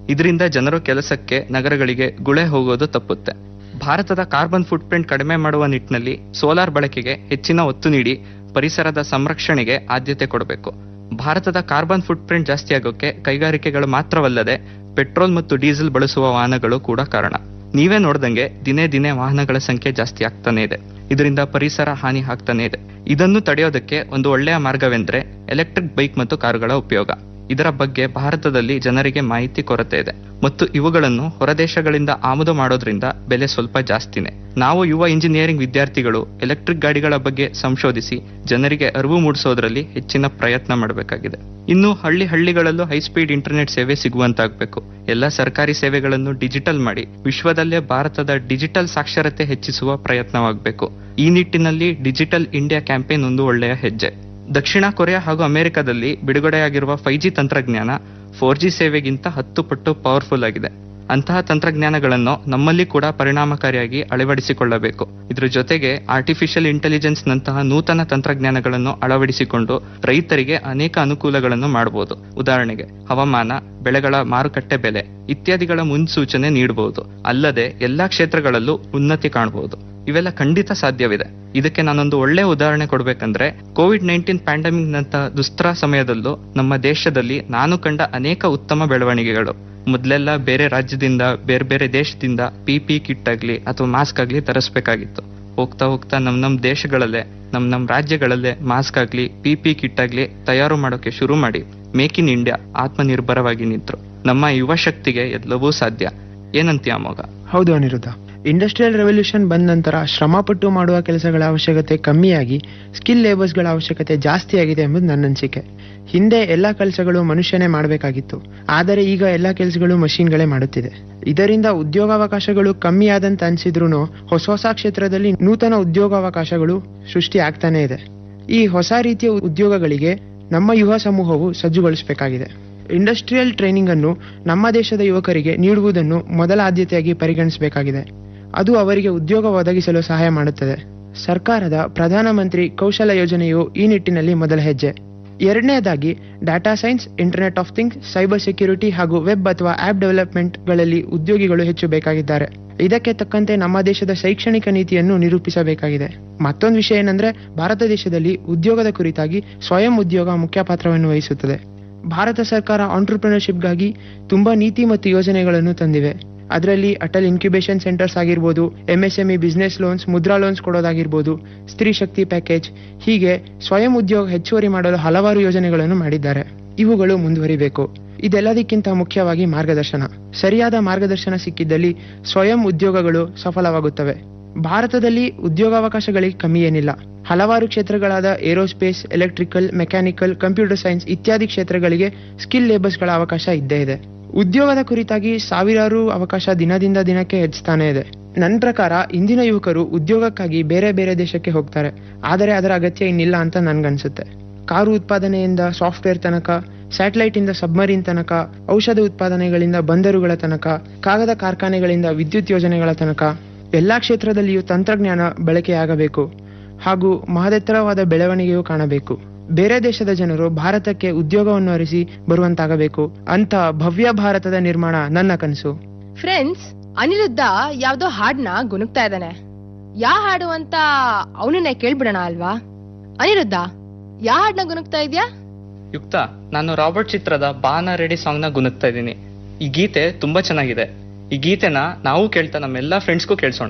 ಇದರಿಂದ ಜನರು ಕೆಲಸಕ್ಕೆ ನಗರಗಳಿಗೆ ಗುಳೆ ಹೋಗೋದು ತಪ್ಪುತ್ತೆ ಭಾರತದ ಕಾರ್ಬನ್ ಫುಟ್ ಪ್ರಿಂಟ್ ಕಡಿಮೆ ಮಾಡುವ ನಿಟ್ಟಿನಲ್ಲಿ ಸೋಲಾರ್ ಬಳಕೆಗೆ ಹೆಚ್ಚಿನ ಒತ್ತು ನೀಡಿ ಪರಿಸರದ ಸಂರಕ್ಷಣೆಗೆ ಆದ್ಯತೆ ಕೊಡಬೇಕು ಭಾರತದ ಕಾರ್ಬನ್ ಫುಟ್ ಪ್ರಿಂಟ್ ಜಾಸ್ತಿ ಆಗೋಕೆ ಕೈಗಾರಿಕೆಗಳು ಮಾತ್ರವಲ್ಲದೆ ಪೆಟ್ರೋಲ್ ಮತ್ತು ಡೀಸೆಲ್ ಬಳಸುವ ವಾಹನಗಳು ಕೂಡ ಕಾರಣ ನೀವೇ ನೋಡ್ದಂಗೆ ದಿನೇ ದಿನೇ ವಾಹನಗಳ ಸಂಖ್ಯೆ ಜಾಸ್ತಿ ಆಗ್ತಾನೆ ಇದೆ ಇದರಿಂದ ಪರಿಸರ ಹಾನಿ ಆಗ್ತಾನೆ ಇದೆ ಇದನ್ನು ತಡೆಯೋದಕ್ಕೆ ಒಂದು ಒಳ್ಳೆಯ ಮಾರ್ಗವೆಂದ್ರೆ ಎಲೆಕ್ಟ್ರಿಕ್ ಬೈಕ್ ಮತ್ತು ಕಾರುಗಳ ಉಪಯೋಗ ಇದರ ಬಗ್ಗೆ ಭಾರತದಲ್ಲಿ ಜನರಿಗೆ ಮಾಹಿತಿ ಕೊರತೆ ಇದೆ ಮತ್ತು ಇವುಗಳನ್ನು ಹೊರದೇಶಗಳಿಂದ ಆಮದು ಮಾಡೋದ್ರಿಂದ ಬೆಲೆ ಸ್ವಲ್ಪ ಜಾಸ್ತಿನೇ ನಾವು ಯುವ ಇಂಜಿನಿಯರಿಂಗ್ ವಿದ್ಯಾರ್ಥಿಗಳು ಎಲೆಕ್ಟ್ರಿಕ್ ಗಾಡಿಗಳ ಬಗ್ಗೆ ಸಂಶೋಧಿಸಿ ಜನರಿಗೆ ಅರಿವು ಮೂಡಿಸೋದ್ರಲ್ಲಿ ಹೆಚ್ಚಿನ ಪ್ರಯತ್ನ ಮಾಡಬೇಕಾಗಿದೆ ಇನ್ನು ಹಳ್ಳಿ ಹಳ್ಳಿಗಳಲ್ಲೂ ಹೈಸ್ಪೀಡ್ ಇಂಟರ್ನೆಟ್ ಸೇವೆ ಸಿಗುವಂತಾಗಬೇಕು ಎಲ್ಲ ಸರ್ಕಾರಿ ಸೇವೆಗಳನ್ನು ಡಿಜಿಟಲ್ ಮಾಡಿ ವಿಶ್ವದಲ್ಲೇ ಭಾರತದ ಡಿಜಿಟಲ್ ಸಾಕ್ಷರತೆ ಹೆಚ್ಚಿಸುವ ಪ್ರಯತ್ನವಾಗಬೇಕು ಈ ನಿಟ್ಟಿನಲ್ಲಿ ಡಿಜಿಟಲ್ ಇಂಡಿಯಾ ಕ್ಯಾಂಪೇನ್ ಒಂದು ಒಳ್ಳೆಯ ಹೆಜ್ಜೆ ದಕ್ಷಿಣ ಕೊರಿಯಾ ಹಾಗೂ ಅಮೆರಿಕದಲ್ಲಿ ಬಿಡುಗಡೆಯಾಗಿರುವ ಫೈವ್ ಜಿ ತಂತ್ರಜ್ಞಾನ ಫೋರ್ ಜಿ ಸೇವೆಗಿಂತ ಹತ್ತು ಪಟ್ಟು ಪವರ್ಫುಲ್ ಆಗಿದೆ ಅಂತಹ ತಂತ್ರಜ್ಞಾನಗಳನ್ನು ನಮ್ಮಲ್ಲಿ ಕೂಡ ಪರಿಣಾಮಕಾರಿಯಾಗಿ ಅಳವಡಿಸಿಕೊಳ್ಳಬೇಕು ಇದ್ರ ಜೊತೆಗೆ ಆರ್ಟಿಫಿಷಿಯಲ್ ಇಂಟೆಲಿಜೆನ್ಸ್ ನಂತಹ ನೂತನ ತಂತ್ರಜ್ಞಾನಗಳನ್ನು ಅಳವಡಿಸಿಕೊಂಡು ರೈತರಿಗೆ ಅನೇಕ ಅನುಕೂಲಗಳನ್ನು ಮಾಡಬಹುದು ಉದಾಹರಣೆಗೆ ಹವಾಮಾನ ಬೆಳೆಗಳ ಮಾರುಕಟ್ಟೆ ಬೆಲೆ ಇತ್ಯಾದಿಗಳ ಮುನ್ಸೂಚನೆ ನೀಡಬಹುದು ಅಲ್ಲದೆ ಎಲ್ಲಾ ಕ್ಷೇತ್ರಗಳಲ್ಲೂ ಉನ್ನತಿ ಕಾಣಬಹುದು ಇವೆಲ್ಲ ಖಂಡಿತ ಸಾಧ್ಯವಿದೆ ಇದಕ್ಕೆ ನಾನೊಂದು ಒಳ್ಳೆ ಉದಾಹರಣೆ ಕೊಡ್ಬೇಕಂದ್ರೆ ಕೋವಿಡ್ ನೈನ್ಟೀನ್ ಪ್ಯಾಂಡಮಿಕ್ ನಂತಹ ದುಸ್ತರ ಸಮಯದಲ್ಲೂ ನಮ್ಮ ದೇಶದಲ್ಲಿ ನಾನು ಕಂಡ ಅನೇಕ ಉತ್ತಮ ಬೆಳವಣಿಗೆಗಳು ಮೊದಲೆಲ್ಲ ಬೇರೆ ರಾಜ್ಯದಿಂದ ಬೇರೆ ಬೇರೆ ದೇಶದಿಂದ ಪಿ ಪಿ ಕಿಟ್ ಆಗ್ಲಿ ಅಥವಾ ಮಾಸ್ಕ್ ಆಗ್ಲಿ ತರಿಸ್ಬೇಕಾಗಿತ್ತು ಹೋಗ್ತಾ ಹೋಗ್ತಾ ನಮ್ ನಮ್ ದೇಶಗಳಲ್ಲೇ ನಮ್ ನಮ್ ರಾಜ್ಯಗಳಲ್ಲೇ ಮಾಸ್ಕ್ ಆಗ್ಲಿ ಪಿ ಪಿ ಕಿಟ್ ಆಗ್ಲಿ ತಯಾರು ಮಾಡೋಕೆ ಶುರು ಮಾಡಿ ಮೇಕ್ ಇನ್ ಇಂಡಿಯಾ ಆತ್ಮನಿರ್ಭರವಾಗಿ ನಿಂತ್ರು ನಮ್ಮ ಯುವ ಶಕ್ತಿಗೆ ಎಲ್ಲವೂ ಸಾಧ್ಯ ಏನಂತೀಯ ಮಗ
ಹೌದು ಅನಿರುದ್ಧ ಇಂಡಸ್ಟ್ರಿಯಲ್ ರೆವಲ್ಯೂಷನ್ ಬಂದ ನಂತರ ಶ್ರಮಪಟ್ಟು ಮಾಡುವ ಕೆಲಸಗಳ ಅವಶ್ಯಕತೆ ಕಮ್ಮಿಯಾಗಿ ಸ್ಕಿಲ್ ಲೇಬರ್ಸ್ಗಳ ಅವಶ್ಯಕತೆ ಜಾಸ್ತಿ ಆಗಿದೆ ಎಂಬುದು ನನ್ನ ಅನಿಸಿಕೆ ಹಿಂದೆ ಎಲ್ಲ ಕೆಲಸಗಳು ಮನುಷ್ಯನೇ ಮಾಡಬೇಕಾಗಿತ್ತು ಆದರೆ ಈಗ ಎಲ್ಲ ಕೆಲಸಗಳು ಮಷಿನ್ಗಳೇ ಮಾಡುತ್ತಿದೆ ಇದರಿಂದ ಉದ್ಯೋಗಾವಕಾಶಗಳು ಕಮ್ಮಿ ಆದಂತ ಅನ್ಸಿದ್ರು ಹೊಸ ಹೊಸ ಕ್ಷೇತ್ರದಲ್ಲಿ ನೂತನ ಉದ್ಯೋಗಾವಕಾಶಗಳು ಸೃಷ್ಟಿ ಆಗ್ತಾನೆ ಇದೆ ಈ ಹೊಸ ರೀತಿಯ ಉದ್ಯೋಗಗಳಿಗೆ ನಮ್ಮ ಯುವ ಸಮೂಹವು ಸಜ್ಜುಗೊಳಿಸಬೇಕಾಗಿದೆ ಇಂಡಸ್ಟ್ರಿಯಲ್ ಟ್ರೈನಿಂಗ್ ಅನ್ನು ನಮ್ಮ ದೇಶದ ಯುವಕರಿಗೆ ನೀಡುವುದನ್ನು ಮೊದಲ ಆದ್ಯತೆಯಾಗಿ ಪರಿಗಣಿಸಬೇಕಾಗಿದೆ ಅದು ಅವರಿಗೆ ಉದ್ಯೋಗ ಒದಗಿಸಲು ಸಹಾಯ ಮಾಡುತ್ತದೆ ಸರ್ಕಾರದ ಪ್ರಧಾನಮಂತ್ರಿ ಕೌಶಲ ಯೋಜನೆಯು ಈ ನಿಟ್ಟಿನಲ್ಲಿ ಮೊದಲ ಹೆಜ್ಜೆ ಎರಡನೇದಾಗಿ data science internet of things cyber security ಹಾಗೂ ವೆಬ್ ಅಥವಾ ಆಪ್ ಡೆವಲಪ್ಮೆಂಟ್ಗಳಲ್ಲಿ ಉದ್ಯೋಗಿಗಳು ಹೆಚ್ಚು ಬೇಕಾಗಿದ್ದಾರೆ ಇದಕ್ಕೆ ತಕ್ಕಂತೆ ನಮ್ಮ ದೇಶದ ಶೈಕ್ಷಣಿಕ ನೀತಿಯನ್ನು ನಿರೂಪಿಸಬೇಕಾಗಿದೆ ಮತ್ತೊಂದು ವಿಷಯ ಏನಂದ್ರೆ ಭಾರತ ದೇಶದಲ್ಲಿ ಉದ್ಯೋಗದ ಕುರಿತಾಗಿ ಸ್ವಯಂ ಉದ್ಯೋಗ ಮುಖ್ಯ ಪಾತ್ರವನ್ನು ವಹಿಸುತ್ತದೆ ಭಾರತ ಸರ್ಕಾರ ಆಂಟ್ರಪ್ರಿನರ್ಶಿಪ್ಗಾಗಿ ತುಂಬಾ ನೀತಿ ಮತ್ತು ಯೋಜನೆಗಳನ್ನು ತಂದಿವೆ ಅದರಲ್ಲಿ ಅಟಲ್ ಇನ್ಕ್ಯುಬೇಷನ್ ಸೆಂಟರ್ಸ್ ಆಗಿರ್ಬೋದು MSME business loans Mudra loans ಕೊಡೋದಾಗಿರ್ಬೋದು ಸ್ತ್ರೀ ಶಕ್ತಿ ಪ್ಯಾಕೇಜ್ ಹೀಗೆ ಸ್ವಯಂ ಉದ್ಯೋಗ ಹೆಚ್ಚುವರಿ ಮಾಡಲು ಹಲವಾರು ಯೋಜನೆಗಳನ್ನು ಮಾಡಿದ್ದಾರೆ ಇವುಗಳು ಮುಂದುವರಿಬೇಕು ಇದೆಲ್ಲದಕ್ಕಿಂತ ಮುಖ್ಯವಾಗಿ ಮಾರ್ಗದರ್ಶನ ಸರಿಯಾದ ಮಾರ್ಗದರ್ಶನ ಸಿಕ್ಕಿದ್ದಲ್ಲಿ ಸ್ವಯಂ ಉದ್ಯೋಗಗಳು ಸಫಲವಾಗುತ್ತವೆ ಭಾರತದಲ್ಲಿ ಉದ್ಯೋಗಾವಕಾಶಗಳಿಗೆ ಕಮ್ಮಿ ಏನಿಲ್ಲ ಹಲವಾರು ಕ್ಷೇತ್ರಗಳಾದ aerospace electrical mechanical computer science ಇತ್ಯಾದಿ ಕ್ಷೇತ್ರಗಳಿಗೆ ಸ್ಕಿಲ್ ಲೇಬರ್ಸ್ಗಳ ಅವಕಾಶ ಇದ್ದೇ ಇದೆ ಉದ್ಯೋಗದ ಕುರಿತಾಗಿ ಸಾವಿರಾರು ಅವಕಾಶ ದಿನದಿಂದ ದಿನಕ್ಕೆ ಹೆಚ್ಚುತ್ತಾನೆ ಇದೆ ನನ್ನ ಪ್ರಕಾರ ಇಂದಿನ ಯುವಕರು ಉದ್ಯೋಗಕ್ಕಾಗಿ ಬೇರೆ ಬೇರೆ ದೇಶಕ್ಕೆ ಹೋಗ್ತಾರೆ ಆದರೆ ಅದರ ಅಗತ್ಯ ಇನ್ನಿಲ್ಲ ಅಂತ ನನ್ಗನ್ಸುತ್ತೆ ಕಾರು ಉತ್ಪಾದನೆಯಿಂದ ಸಾಫ್ಟ್ವೇರ್ ತನಕ ಸ್ಯಾಟಲೈಟ್ ಇಂದ ಸಬ್ಮರೀನ್ ತನಕ ಔಷಧ ಉತ್ಪಾದನೆಗಳಿಂದ ಬಂದರುಗಳ ತನಕ ಕಾಗದ ಕಾರ್ಖಾನೆಗಳಿಂದ ವಿದ್ಯುತ್ ಯೋಜನೆಗಳ ತನಕ ಎಲ್ಲಾ ಕ್ಷೇತ್ರದಲ್ಲಿಯೂ ತಂತ್ರಜ್ಞಾನ ಬಳಕೆಯಾಗಬೇಕು ಹಾಗೂ ಮಹದೆತ್ತರವಾದ ಬೆಳವಣಿಗೆಯೂ ಕಾಣಬೇಕು ಬೇರೆ ದೇಶದ ಜನರು ಭಾರತಕ್ಕೆ ಉದ್ಯೋಗವನ್ನು ಅರಿಸಿ ಬರುವಂತಾಗಬೇಕು ಅಂತ ಭವ್ಯ ಭಾರತದ ನಿರ್ಮಾಣ ನನ್ನ ಕನಸು
ಫ್ರೆಂಡ್ಸ್ ಅನಿರುದ್ಧ ಯಾವ್ದೋ ಹಾಡ್ನ ಗುನುಗ್ತಾ ಇದ್ದಾನೆ ಯಾ ಹಾಡು ಅಂತ ಅವನನ್ನೇ ಕೇಳ್ಬಿಡೋಣ ಅಲ್ವಾ ಅನಿರುದ್ಧ ಯಾ ಹಾಡ್ನ ಗುನುಗ್ತಾ ಇದ್ಯಾ
ಯುಕ್ತ ನಾನು ರಾಬರ್ಟ್ ಚಿತ್ರದ ಬಾನ ರೆಡಿ ಸಾಂಗ್ ನ ಗುನುಗ್ತಾ ಇದ್ದೀನಿ ಈ ಗೀತೆ ತುಂಬಾ ಚೆನ್ನಾಗಿದೆ ಈ ಗೀತೆನ ನಾವು ಕೇಳ್ತಾ ನಮ್ಮೆಲ್ಲಾ ಫ್ರೆಂಡ್ಸ್ಗೂ ಕೇಳಿಸೋಣ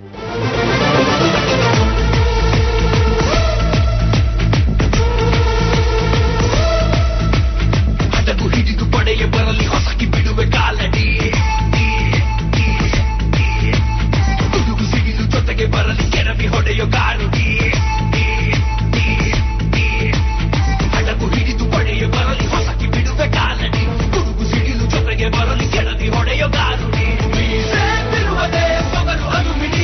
ಹಡಗು ಹಿಡಿದು ಪಡೆಯ ಬರಲಿ ಹೊಸಕಿ ಬಿಡುವೆ ಕಾಲಡಿ ಗುಡುಗು ಸಿಡಿಲು ಜೊತೆಗೆ ಬರಲಿ ಕೆರವಿ ಹೊಡೆಯೋ ಗಾರುಡಿ ಹಡಗು ಹಿಡಿದು ಪಡೆಯ ಬರಲಿ ಹೊಸಕಿ ಬಿಡುವೆ ಕಾಲಡಿ ಗುಡುಗು ಸಿಡಿಲು ಜೊತೆಗೆ ಬರಲಿ ಕೆರವಿ ಹೊಡೆಯೋ ಗಾರುಡಿ ಬೀಸೆ ಬಿರುವುದೇ ಸೊಗಲು ಅದು ಮಿಡಿ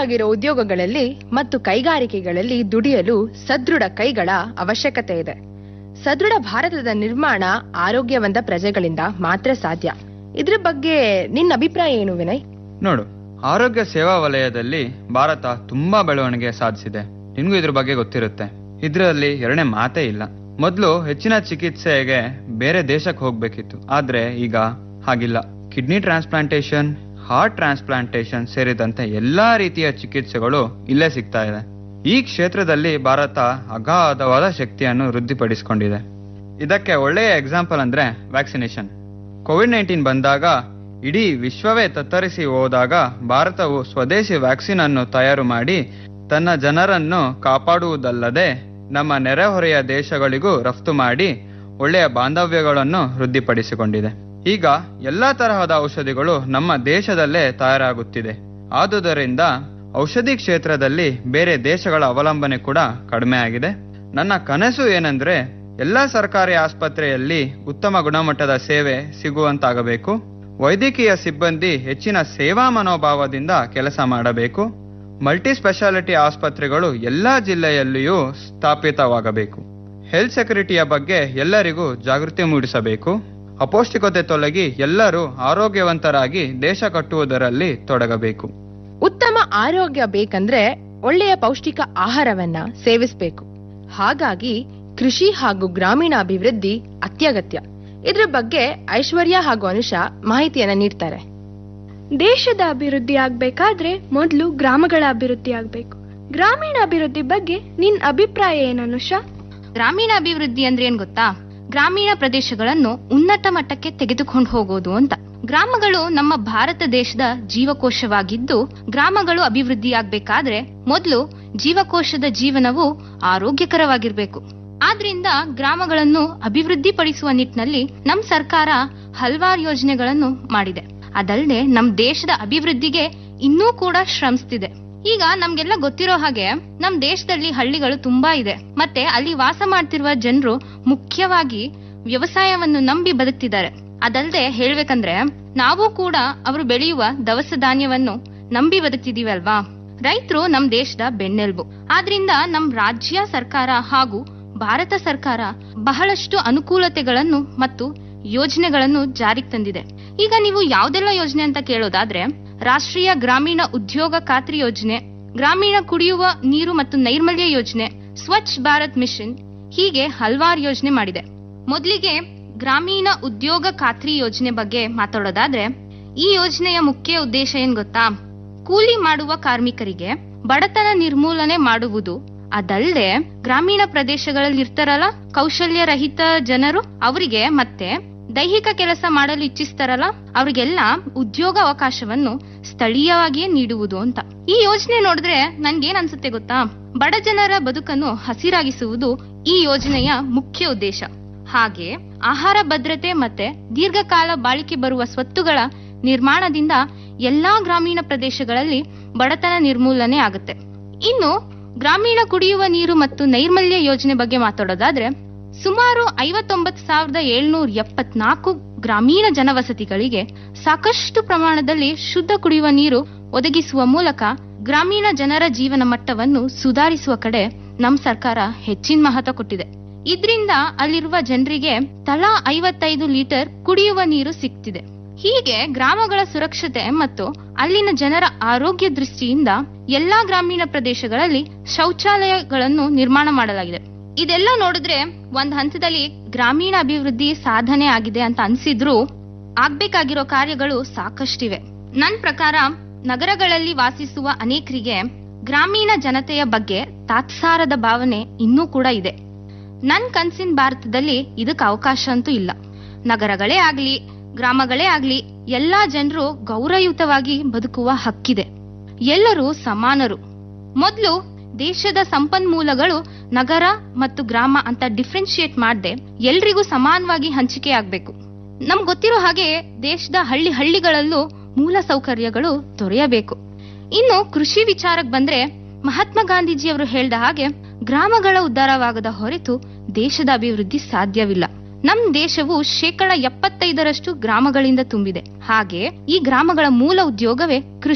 ಖಾಲಿಯಾಗಿರೋ ಉದ್ಯೋಗಗಳಲ್ಲಿ ಮತ್ತು ಕೈಗಾರಿಕೆಗಳಲ್ಲಿ ದುಡಿಯಲು ಸದೃಢ ಕೈಗಳ ಅವಶ್ಯಕತೆ ಇದೆ ಸದೃಢ ಭಾರತದ ನಿರ್ಮಾಣ ಆರೋಗ್ಯವಂತ ಪ್ರಜೆಗಳಿಂದ ಮಾತ್ರ ಸಾಧ್ಯ ಇದ್ರ ಬಗ್ಗೆ ನಿನ್ನ ಅಭಿಪ್ರಾಯ ಏನು ವಿನಯ್
ನೋಡು ಆರೋಗ್ಯ ಸೇವಾ ವಲಯದಲ್ಲಿ ಭಾರತ ತುಂಬಾ ಬೆಳವಣಿಗೆ ಸಾಧಿಸಿದೆ ನಿನ್ಗೂ ಇದ್ರ ಬಗ್ಗೆ ಗೊತ್ತಿರುತ್ತೆ ಇದರಲ್ಲಿ ಎರಡನೇ ಮಾತೇ ಇಲ್ಲ ಮೊದಲು ಹೆಚ್ಚಿನ ಚಿಕಿತ್ಸೆಗೆ ಬೇರೆ ದೇಶಕ್ಕೆ ಹೋಗ್ಬೇಕಿತ್ತು ಆದ್ರೆ ಈಗ ಹಾಗಿಲ್ಲ ಕಿಡ್ನಿ ಟ್ರಾನ್ಸ್ಪ್ಲಾಂಟೇಶನ್ ಹಾರ್ಟ್ ಟ್ರಾನ್ಸ್ಪ್ಲಾಂಟೇಶನ್ ಸೇರಿದಂತೆ ಎಲ್ಲಾ ರೀತಿಯ ಚಿಕಿತ್ಸೆಗಳು ಇಲ್ಲೇ ಸಿಗ್ತಾ ಇದೆ ಈ ಕ್ಷೇತ್ರದಲ್ಲಿ ಭಾರತ ಅಗಾಧವಾದ ಶಕ್ತಿಯನ್ನು ವೃದ್ಧಿಪಡಿಸಿಕೊಂಡಿದೆ ಇದಕ್ಕೆ ಒಳ್ಳೆಯ ಎಕ್ಸಾಂಪಲ್ ಅಂದ್ರೆ ವ್ಯಾಕ್ಸಿನೇಷನ್ ಕೋವಿಡ್ ನೈನ್ಟೀನ್ ಬಂದಾಗ ಇಡೀ ವಿಶ್ವವೇ ತತ್ತರಿಸಿ ಹೋದಾಗ ಭಾರತವು ಸ್ವದೇಶಿ ವ್ಯಾಕ್ಸಿನ್ ಅನ್ನು ತಯಾರು ಮಾಡಿ ತನ್ನ ಜನರನ್ನು ಕಾಪಾಡುವುದಲ್ಲದೆ ನಮ್ಮ ನೆರೆಹೊರೆಯ ದೇಶಗಳಿಗೂ ರಫ್ತು ಮಾಡಿ ಒಳ್ಳೆಯ ಬಾಂಧವ್ಯಗಳನ್ನು ವೃದ್ಧಿಪಡಿಸಿಕೊಂಡಿದೆ ಈಗ ಎಲ್ಲಾ ತರಹದ ಔಷಧಿಗಳು ನಮ್ಮ ದೇಶದಲ್ಲೇ ತಯಾರಾಗುತ್ತಿದೆ ಆದುದರಿಂದ ಔಷಧಿ ಕ್ಷೇತ್ರದಲ್ಲಿ ಬೇರೆ ದೇಶಗಳ ಅವಲಂಬನೆ ಕೂಡ ಕಡಿಮೆ ಆಗಿದೆ ನನ್ನ ಕನಸು ಏನಂದ್ರೆ ಎಲ್ಲಾ ಸರ್ಕಾರಿ ಆಸ್ಪತ್ರೆಯಲ್ಲಿ ಉತ್ತಮ ಗುಣಮಟ್ಟದ ಸೇವೆ ಸಿಗುವಂತಾಗಬೇಕು ವೈದ್ಯಕೀಯ ಸಿಬ್ಬಂದಿ ಹೆಚ್ಚಿನ ಸೇವಾ ಮನೋಭಾವದಿಂದ ಕೆಲಸ ಮಾಡಬೇಕು ಮಲ್ಟಿ ಸ್ಪೆಷಾಲಿಟಿ ಆಸ್ಪತ್ರೆಗಳು ಎಲ್ಲಾ ಜಿಲ್ಲೆಯಲ್ಲಿಯೂ ಸ್ಥಾಪಿತವಾಗಬೇಕು ಹೆಲ್ತ್ ಸೆಕ್ಯೂರಿಟಿಯ ಬಗ್ಗೆ ಎಲ್ಲರಿಗೂ ಜಾಗೃತಿ ಮೂಡಿಸಬೇಕು ಅಪೌಷ್ಟಿಕತೆ ತೊಲಗಿ ಎಲ್ಲರೂ ಆರೋಗ್ಯವಂತರಾಗಿ ದೇಶ ಕಟ್ಟುವುದರಲ್ಲಿ ತೊಡಗಬೇಕು
ಉತ್ತಮ ಆರೋಗ್ಯ ಬೇಕಂದ್ರೆ ಒಳ್ಳೆಯ ಪೌಷ್ಟಿಕ ಆಹಾರವನ್ನ ಸೇವಿಸಬೇಕು ಹಾಗಾಗಿ ಕೃಷಿ ಹಾಗೂ ಗ್ರಾಮೀಣ ಅಭಿವೃದ್ಧಿ ಅತ್ಯಗತ್ಯ ಇದ್ರ ಬಗ್ಗೆ ಐಶ್ವರ್ಯ ಹಾಗೂ ಅನುಷಾ ಮಾಹಿತಿಯನ್ನ ನೀಡ್ತಾರೆ
ದೇಶದ ಅಭಿವೃದ್ಧಿ ಆಗ್ಬೇಕಾದ್ರೆ ಮೊದಲು ಗ್ರಾಮಗಳ ಅಭಿವೃದ್ಧಿ ಆಗ್ಬೇಕು ಗ್ರಾಮೀಣ ಅಭಿವೃದ್ಧಿ ಬಗ್ಗೆ ನಿನ್ ಅಭಿಪ್ರಾಯ ಏನನುಷಾ
ಗ್ರಾಮೀಣ ಅಭಿವೃದ್ಧಿ ಅಂದ್ರೆ ಏನ್ ಗೊತ್ತಾ ಗ್ರಾಮೀಣ ಪ್ರದೇಶಗಳನ್ನು ಉನ್ನತ ಮಟ್ಟಕ್ಕೆ ತೆಗೆದುಕೊಂಡು ಹೋಗೋದು ಅಂತ ಗ್ರಾಮಗಳು ನಮ್ಮ ಭಾರತ ದೇಶದ ಜೀವಕೋಶವಾಗಿದ್ದು ಗ್ರಾಮಗಳು ಅಭಿವೃದ್ಧಿಯಾಗಬೇಕಾದ್ರೆ ಮೊದಲು ಜೀವಕೋಶದ ಜೀವನವು ಆರೋಗ್ಯಕರವಾಗಿರ್ಬೇಕು ಆದ್ರಿಂದ ಗ್ರಾಮಗಳನ್ನು ಅಭಿವೃದ್ಧಿಪಡಿಸುವ ನಿಟ್ಟಿನಲ್ಲಿ ನಮ್ ಸರ್ಕಾರ ಹಲವಾರು ಯೋಜನೆಗಳನ್ನು ಮಾಡಿದೆ ಅದಲ್ಲದೆ ನಮ್ ದೇಶದ ಅಭಿವೃದ್ಧಿಗೆ ಇನ್ನೂ ಕೂಡ ಶ್ರಮಿಸ್ತಿದೆ ಈಗ ನಮ್ಗೆಲ್ಲ ಗೊತ್ತಿರೋ ಹಾಗೆ ನಮ್ ದೇಶದಲ್ಲಿ ಹಳ್ಳಿಗಳು ತುಂಬಾ ಇದೆ ಮತ್ತೆ ಅಲ್ಲಿ ವಾಸ ಮಾಡ್ತಿರುವ ಜನರು ಮುಖ್ಯವಾಗಿ ವ್ಯವಸಾಯವನ್ನು ನಂಬಿ ಬದುಕ್ತಿದ್ದಾರೆ ಅದಲ್ಲದೆ ಹೇಳ್ಬೇಕಂದ್ರೆ ನಾವು ಕೂಡ ಅವರು ಬೆಳೆಯುವ ದವಸ ಧಾನ್ಯವನ್ನು ನಂಬಿ ಬದುಕ್ತಿದೀವಿ ಅಲ್ವಾ ರೈತರು ನಮ್ ದೇಶದ ಬೆನ್ನೆಲುಬು ಆದ್ರಿಂದ ನಮ್ ರಾಜ್ಯ ಸರ್ಕಾರ ಹಾಗೂ ಭಾರತ ಸರ್ಕಾರ ಬಹಳಷ್ಟು ಅನುಕೂಲತೆಗಳನ್ನು ಮತ್ತು ಯೋಜನೆಗಳನ್ನು ಜಾರಿಗೆ ತಂದಿದೆ ಈಗ ನೀವು ಯಾವ್ದೆಲ್ಲ ಯೋಜನೆ ಅಂತ ಕೇಳೋದಾದ್ರೆ ರಾಷ್ಟ್ರೀಯ ಗ್ರಾಮೀಣ ಉದ್ಯೋಗ ಖಾತ್ರಿ ಯೋಜನೆ ಗ್ರಾಮೀಣ ಕುಡಿಯುವ ನೀರು ಮತ್ತು ನೈರ್ಮಲ್ಯ ಯೋಜನೆ ಸ್ವಚ್ಛ ಭಾರತ್ ಮಿಷನ್ ಹೀಗೆ ಹಲವಾರು ಯೋಜನೆ ಮಾಡಿದೆ ಮೊದಲಿಗೆ ಗ್ರಾಮೀಣ ಉದ್ಯೋಗ ಖಾತ್ರಿ ಯೋಜನೆ ಬಗ್ಗೆ ಮಾತಾಡೋದಾದ್ರೆ ಈ ಯೋಜನೆಯ ಮುಖ್ಯ ಉದ್ದೇಶ ಏನ್ ಗೊತ್ತಾ ಕೂಲಿ ಮಾಡುವ ಕಾರ್ಮಿಕರಿಗೆ ಬಡತನ ನಿರ್ಮೂಲನೆ ಮಾಡುವುದು ಅದಲ್ಲದೆ ಗ್ರಾಮೀಣ ಪ್ರದೇಶಗಳಲ್ಲಿ ಇರ್ತಾರಲ್ಲ ಕೌಶಲ್ಯ ರಹಿತ ಜನರು ಅವರಿಗೆ ಮತ್ತೆ ದೈಹಿಕ ಕೆಲಸ ಮಾಡಲು ಇಚ್ಛಿಸ್ತಾರಲ್ಲ ಅವರಿಗೆಲ್ಲ ಉದ್ಯೋಗ ಅವಕಾಶವನ್ನು ಸ್ಥಳೀಯವಾಗಿಯೇ ನೀಡುವುದು ಅಂತ ಈ ಯೋಜನೆ ನೋಡಿದ್ರೆ ನನ್ಗೇನ್ ಅನ್ಸುತ್ತೆ ಗೊತ್ತಾ ಬಡ ಜನರ ಬದುಕನ್ನು ಹಸಿರಾಗಿಸುವುದು ಈ ಯೋಜನೆಯ ಮುಖ್ಯ ಉದ್ದೇಶ ಹಾಗೆ ಆಹಾರ ಭದ್ರತೆ ಮತ್ತೆ ದೀರ್ಘಕಾಲ ಬಾಳಿಕೆ ಬರುವ ಸ್ವತ್ತುಗಳ ನಿರ್ಮಾಣದಿಂದ ಎಲ್ಲಾ ಗ್ರಾಮೀಣ ಪ್ರದೇಶಗಳಲ್ಲಿ ಬಡತನ ನಿರ್ಮೂಲನೆ ಆಗುತ್ತೆ ಇನ್ನು ಗ್ರಾಮೀಣ ಕುಡಿಯುವ ನೀರು ಮತ್ತು ನೈರ್ಮಲ್ಯ ಯೋಜನೆ ಬಗ್ಗೆ ಮಾತಾಡೋದಾದ್ರೆ ಸುಮಾರು ಐವತ್ತೊಂಬತ್ತು ಸಾವಿರದ ಏಳ್ನೂರ ಎಪ್ಪತ್ನಾಲ್ಕು ಗ್ರಾಮೀಣ ಜನವಸತಿಗಳಿಗೆ ಸಾಕಷ್ಟು ಪ್ರಮಾಣದಲ್ಲಿ ಶುದ್ಧ ಕುಡಿಯುವ ನೀರು ಒದಗಿಸುವ ಮೂಲಕ ಗ್ರಾಮೀಣ ಜನರ ಜೀವನ ಮಟ್ಟವನ್ನು ಸುಧಾರಿಸುವ ಕಡೆ ನಮ್ ಸರ್ಕಾರ ಹೆಚ್ಚಿನ ಮಹತ್ವ ಕೊಟ್ಟಿದೆ ಇದ್ರಿಂದ ಅಲ್ಲಿರುವ ಜನರಿಗೆ ತಲಾ ಐವತ್ತೈದು ಲೀಟರ್ ಕುಡಿಯುವ ನೀರು ಸಿಗ್ತಿದೆ ಹೀಗೆ ಗ್ರಾಮಗಳ ಸುರಕ್ಷತೆ ಮತ್ತು ಅಲ್ಲಿನ ಜನರ ಆರೋಗ್ಯ ದೃಷ್ಟಿಯಿಂದ ಎಲ್ಲಾ ಗ್ರಾಮೀಣ ಪ್ರದೇಶಗಳಲ್ಲಿ ಶೌಚಾಲಯಗಳನ್ನು ನಿರ್ಮಾಣ ಮಾಡಲಾಗಿದೆ ಇದೆಲ್ಲ ನೋಡಿದ್ರೆ ಒಂದ್ ಹಂತದಲ್ಲಿ ಗ್ರಾಮೀಣ ಅಭಿವೃದ್ಧಿ ಸಾಧನೆ ಆಗಿದೆ ಅಂತ ಅನ್ಸಿದ್ರು ಆಗ್ಬೇಕಾಗಿರೋ ಕಾರ್ಯಗಳು ಸಾಕಷ್ಟಿವೆ ನನ್ ಪ್ರಕಾರ ನಗರಗಳಲ್ಲಿ ವಾಸಿಸುವ ಅನೇಕರಿಗೆ ಗ್ರಾಮೀಣ ಜನತೆಯ ಬಗ್ಗೆ ತಾತ್ಸಾರದ ಭಾವನೆ ಇನ್ನೂ ಕೂಡ ಇದೆ ನನ್ ಕನ್ಸಿನ ಭಾರತದಲ್ಲಿ ಇದಕ್ಕೆ ಅವಕಾಶ ಅಂತೂ ಇಲ್ಲ ನಗರಗಳೇ ಆಗ್ಲಿ ಗ್ರಾಮಗಳೇ ಆಗ್ಲಿ ಎಲ್ಲಾ ಜನರು ಗೌರವಯುತವಾಗಿ ಬದುಕುವ ಹಕ್ಕಿದೆ ಎಲ್ಲರೂ ಸಮಾನರು ಮೊದಲು ದೇಶದ ಸಂಪನ್ಮೂಲಗಳು ನಗರ ಮತ್ತು ಗ್ರಾಮ ಅಂತ ಡಿಫ್ರೆನ್ಶಿಯೇಟ್ ಮಾಡದೆ ಎಲ್ರಿಗೂ ಸಮಾನವಾಗಿ ಹಂಚಿಕೆ ಆಗ್ಬೇಕು ನಮ್ಗೆ ಗೊತ್ತಿರೋ ಹಾಗೆ ದೇಶದ ಹಳ್ಳಿ ಹಳ್ಳಿಗಳಲ್ಲೂ ಮೂಲ ಸೌಕರ್ಯಗಳು ದೊರೆಯಬೇಕು ಇನ್ನು ಕೃಷಿ ವಿಚಾರಕ್ಕೆ ಬಂದ್ರೆ ಮಹಾತ್ಮ ಗಾಂಧೀಜಿಯವರು ಹೇಳ್ದ ಹಾಗೆ ಗ್ರಾಮಗಳ ಉದ್ಧಾರವಾಗದ ಹೊರತು ದೇಶದ ಅಭಿವೃದ್ಧಿ ಸಾಧ್ಯವಿಲ್ಲ ನಮ್ ದೇಶವು ಶೇಕಡ ಎಪ್ಪತ್ತೈದರಷ್ಟು ಗ್ರಾಮಗಳಿಂದ ತುಂಬಿದೆ ಹಾಗೆ ಈ ಗ್ರಾಮಗಳ ಮೂಲ ಉದ್ಯೋಗವೇ ಕೃಷಿ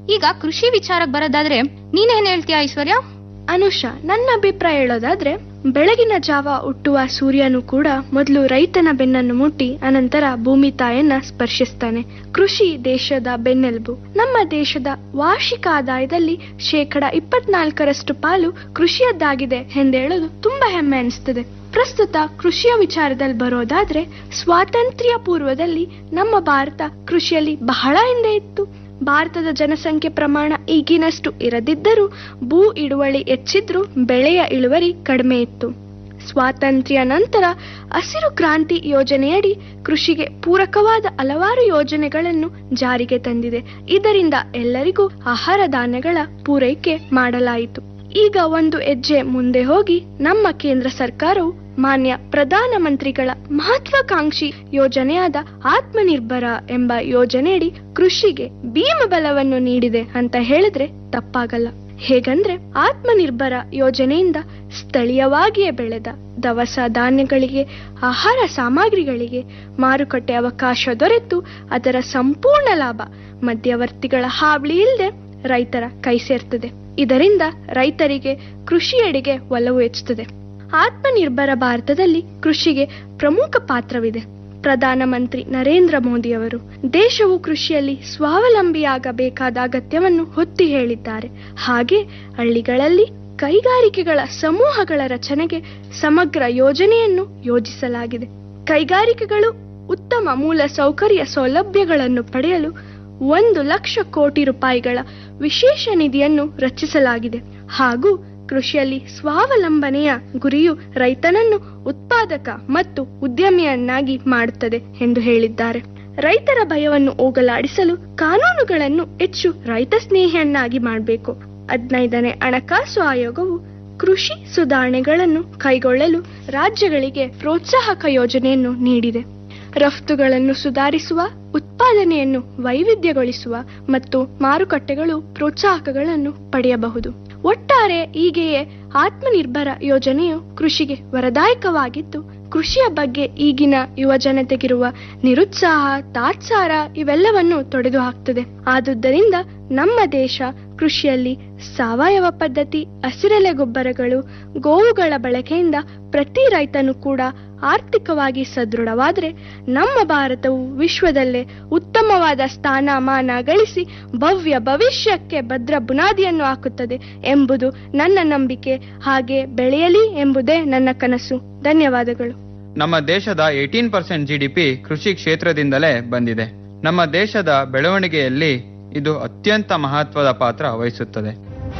ಈಗ ಕೃಷಿ ವಿಚಾರಕ್ಕೆ ಬರೋದಾದ್ರೆ ನೀನೇನ್ ಹೇಳ್ತೀಯ ಐಶ್ವರ್ಯ
ಅನುಷಾ ನನ್ನ ಅಭಿಪ್ರಾಯ ಹೇಳೋದಾದ್ರೆ ಬೆಳಗಿನ ಜಾವ ಹುಟ್ಟುವ ಸೂರ್ಯನು ಕೂಡ ಮೊದಲು ರೈತನ ಬೆನ್ನನ್ನು ಮುಟ್ಟಿ ಅನಂತರ ಭೂಮಿ ತಾಯನ್ನ ಸ್ಪರ್ಶಿಸ್ತಾನೆ ಕೃಷಿ ದೇಶದ ಬೆನ್ನೆಲುಬು ನಮ್ಮ ದೇಶದ ವಾರ್ಷಿಕ ಆದಾಯದಲ್ಲಿ ಶೇಕಡ ಇಪ್ಪತ್ನಾಲ್ಕರಷ್ಟು ಪಾಲು ಕೃಷಿಯದ್ದಾಗಿದೆ ಎಂದೇಳೋದು ತುಂಬಾ ಹೆಮ್ಮೆ ಅನಿಸ್ತದೆ ಪ್ರಸ್ತುತ ಕೃಷಿಯ ವಿಚಾರದಲ್ಲಿ ಬರೋದಾದ್ರೆ ಸ್ವಾತಂತ್ರ್ಯ ಪೂರ್ವದಲ್ಲಿ ನಮ್ಮ ಭಾರತ ಕೃಷಿಯಲ್ಲಿ ಬಹಳ ಹಿಂದೆ ಇತ್ತು ಭಾರತದ ಜನಸಂಖ್ಯೆ ಪ್ರಮಾಣ ಈಗಿನಷ್ಟು ಇರದಿದ್ದರೂ ಭೂ ಇಳುವಳಿ ಹೆಚ್ಚಿದ್ರೂ ಬೆಳೆಯ ಇಳುವರಿ ಕಡಿಮೆ ಇತ್ತು ಸ್ವಾತಂತ್ರ್ಯ ನಂತರ ಹಸಿರು ಕ್ರಾಂತಿ ಯೋಜನೆಯಡಿ ಕೃಷಿಗೆ ಪೂರಕವಾದ ಹಲವಾರು ಯೋಜನೆಗಳನ್ನು ಜಾರಿಗೆ ತಂದಿದೆ ಇದರಿಂದ ಎಲ್ಲರಿಗೂ ಆಹಾರ ಧಾನ್ಯಗಳ ಪೂರೈಕೆ ಮಾಡಲಾಯಿತು ಈಗ ಒಂದು ಹೆಜ್ಜೆ ಮುಂದೆ ಹೋಗಿ ನಮ್ಮ ಕೇಂದ್ರ ಸರ್ಕಾರವು ಮಾನ್ಯ ಪ್ರಧಾನಮಂತ್ರಿಗಳ ಮಹತ್ವಾಕಾಂಕ್ಷಿ ಯೋಜನೆಯಾದ ಆತ್ಮನಿರ್ಭರ ಎಂಬ ಯೋಜನೆಯಡಿ ಕೃಷಿಗೆ ಭೀಮಬಲವನ್ನು ನೀಡಿದೆ ಅಂತ ಹೇಳಿದ್ರೆ ತಪ್ಪಾಗಲ್ಲ ಹೇಗಂದ್ರೆ ಆತ್ಮನಿರ್ಭರ ಯೋಜನೆಯಿಂದ ಸ್ಥಳೀಯವಾಗಿಯೇ ಬೆಳೆದ ದವಸ ಧಾನ್ಯಗಳಿಗೆ ಆಹಾರ ಸಾಮಗ್ರಿಗಳಿಗೆ ಮಾರುಕಟ್ಟೆ ಅವಕಾಶ ದೊರೆತು ಅದರ ಸಂಪೂರ್ಣ ಲಾಭ ಮಧ್ಯವರ್ತಿಗಳ ಹಾವಳಿ ಇಲ್ಲದೆ ರೈತರ ಕೈ ಸೇರ್ತದೆ ಇದರಿಂದ ರೈತರಿಗೆ ಕೃಷಿಯೆಡೆಗೆ ಒಲವು ಹೆಚ್ಚುತ್ತದೆ ಆತ್ಮನಿರ್ಭರ ಭಾರತದಲ್ಲಿ ಕೃಷಿಗೆ ಪ್ರಮುಖ ಪಾತ್ರವಿದೆ ಪ್ರಧಾನಮಂತ್ರಿ ನರೇಂದ್ರ ಮೋದಿಯವರು ದೇಶವು ಕೃಷಿಯಲ್ಲಿ ಸ್ವಾವಲಂಬಿಯಾಗಬೇಕಾದ ಅಗತ್ಯವನ್ನು ಒತ್ತಿ ಹೇಳಿದ್ದಾರೆ ಹಾಗೆ ಹಳ್ಳಿಗಳಲ್ಲಿ ಕೈಗಾರಿಕೆಗಳ ಸಮೂಹಗಳ ರಚನೆಗೆ ಸಮಗ್ರ ಯೋಜನೆಯನ್ನು ಯೋಜಿಸಲಾಗಿದೆ ಕೈಗಾರಿಕೆಗಳು ಉತ್ತಮ ಮೂಲ ಸೌಕರ್ಯ ಸೌಲಭ್ಯಗಳನ್ನು ಪಡೆಯಲು ಒಂದು ಲಕ್ಷ ಕೋಟಿ ರೂಪಾಯಿಗಳ ವಿಶೇಷ ನಿಧಿಯನ್ನು ರಚಿಸಲಾಗಿದೆ ಹಾಗೂ ಕೃಷಿಯಲ್ಲಿ ಸ್ವಾವಲಂಬನೆಯ ಗುರಿಯು ರೈತನನ್ನು ಉತ್ಪಾದಕ ಮತ್ತು ಉದ್ಯಮಿಯನ್ನಾಗಿ ಮಾಡುತ್ತದೆ ಎಂದು ಹೇಳಿದ್ದಾರೆ ರೈತರ ಭಯವನ್ನು ಹೋಗಲಾಡಿಸಲು ಕಾನೂನುಗಳನ್ನು ಹೆಚ್ಚು ರೈತ ಸ್ನೇಹಿಯನ್ನಾಗಿ ಮಾಡಬೇಕು ಹದಿನೈದನೇ ಹಣಕಾಸು ಆಯೋಗವು ಕೃಷಿ ಸುಧಾರಣೆಗಳನ್ನು ಕೈಗೊಳ್ಳಲು ರಾಜ್ಯಗಳಿಗೆ ಪ್ರೋತ್ಸಾಹಕ ಯೋಜನೆಯನ್ನು ನೀಡಿದೆ ರಫ್ತುಗಳನ್ನು ಸುಧಾರಿಸುವ ಉತ್ಪಾದನೆಯನ್ನು ವೈವಿಧ್ಯಗೊಳಿಸುವ ಮತ್ತು ಮಾರುಕಟ್ಟೆಗಳು ಪ್ರೋತ್ಸಾಹಕಗಳನ್ನು ಪಡೆಯಬಹುದು ಒಟ್ಟಾರೆ ಹೀಗೆಯೇ ಆತ್ಮನಿರ್ಭರ ಯೋಜನೆಯು ಕೃಷಿಗೆ ವರದಾಯಕವಾಗಿದ್ದು ಕೃಷಿಯ ಬಗ್ಗೆ ಈಗಿನ ಯುವ ಜನತೆಗಿರುವ ನಿರುತ್ಸಾಹ ತಾತ್ಸಾರ ಇವೆಲ್ಲವನ್ನು ತೊಡೆದು ಹಾಕ್ತದೆ ಆದುದರಿಂದ ನಮ್ಮ ದೇಶ ಕೃಷಿಯಲ್ಲಿ ಸಾವಯವ ಪದ್ಧತಿ ಹಸಿರೆಲೆ ಗೊಬ್ಬರಗಳು ಗೋವುಗಳ ಬಳಕೆಯಿಂದ ಪ್ರತಿ ರೈತನು ಕೂಡ ಆರ್ಥಿಕವಾಗಿ ಸದೃಢವಾದರೆ ನಮ್ಮ ಭಾರತವು ವಿಶ್ವದಲ್ಲೇ ಉತ್ತಮವಾದ ಸ್ಥಾನಮಾನ ಗಳಿಸಿ ಭವ್ಯ ಭವಿಷ್ಯಕ್ಕೆ ಭದ್ರ ಬುನಾದಿಯನ್ನು ಹಾಕುತ್ತದೆ ಎಂಬುದು ನನ್ನ ನಂಬಿಕೆ ಹಾಗೆ ಬೆಳೆಯಲಿ ಎಂಬುದೇ ನನ್ನ ಕನಸು ಧನ್ಯವಾದಗಳು
ನಮ್ಮ ದೇಶದ ಏಟೀನ್ ಪರ್ಸೆಂಟ್ ಜಿಡಿಪಿ ಕೃಷಿ ಕ್ಷೇತ್ರದಿಂದಲೇ ಬಂದಿದೆ ನಮ್ಮ ದೇಶದ ಬೆಳವಣಿಗೆಯಲ್ಲಿ ಇದು ಅತ್ಯಂತ ಮಹತ್ವದ ಪಾತ್ರ ವಹಿಸುತ್ತದೆ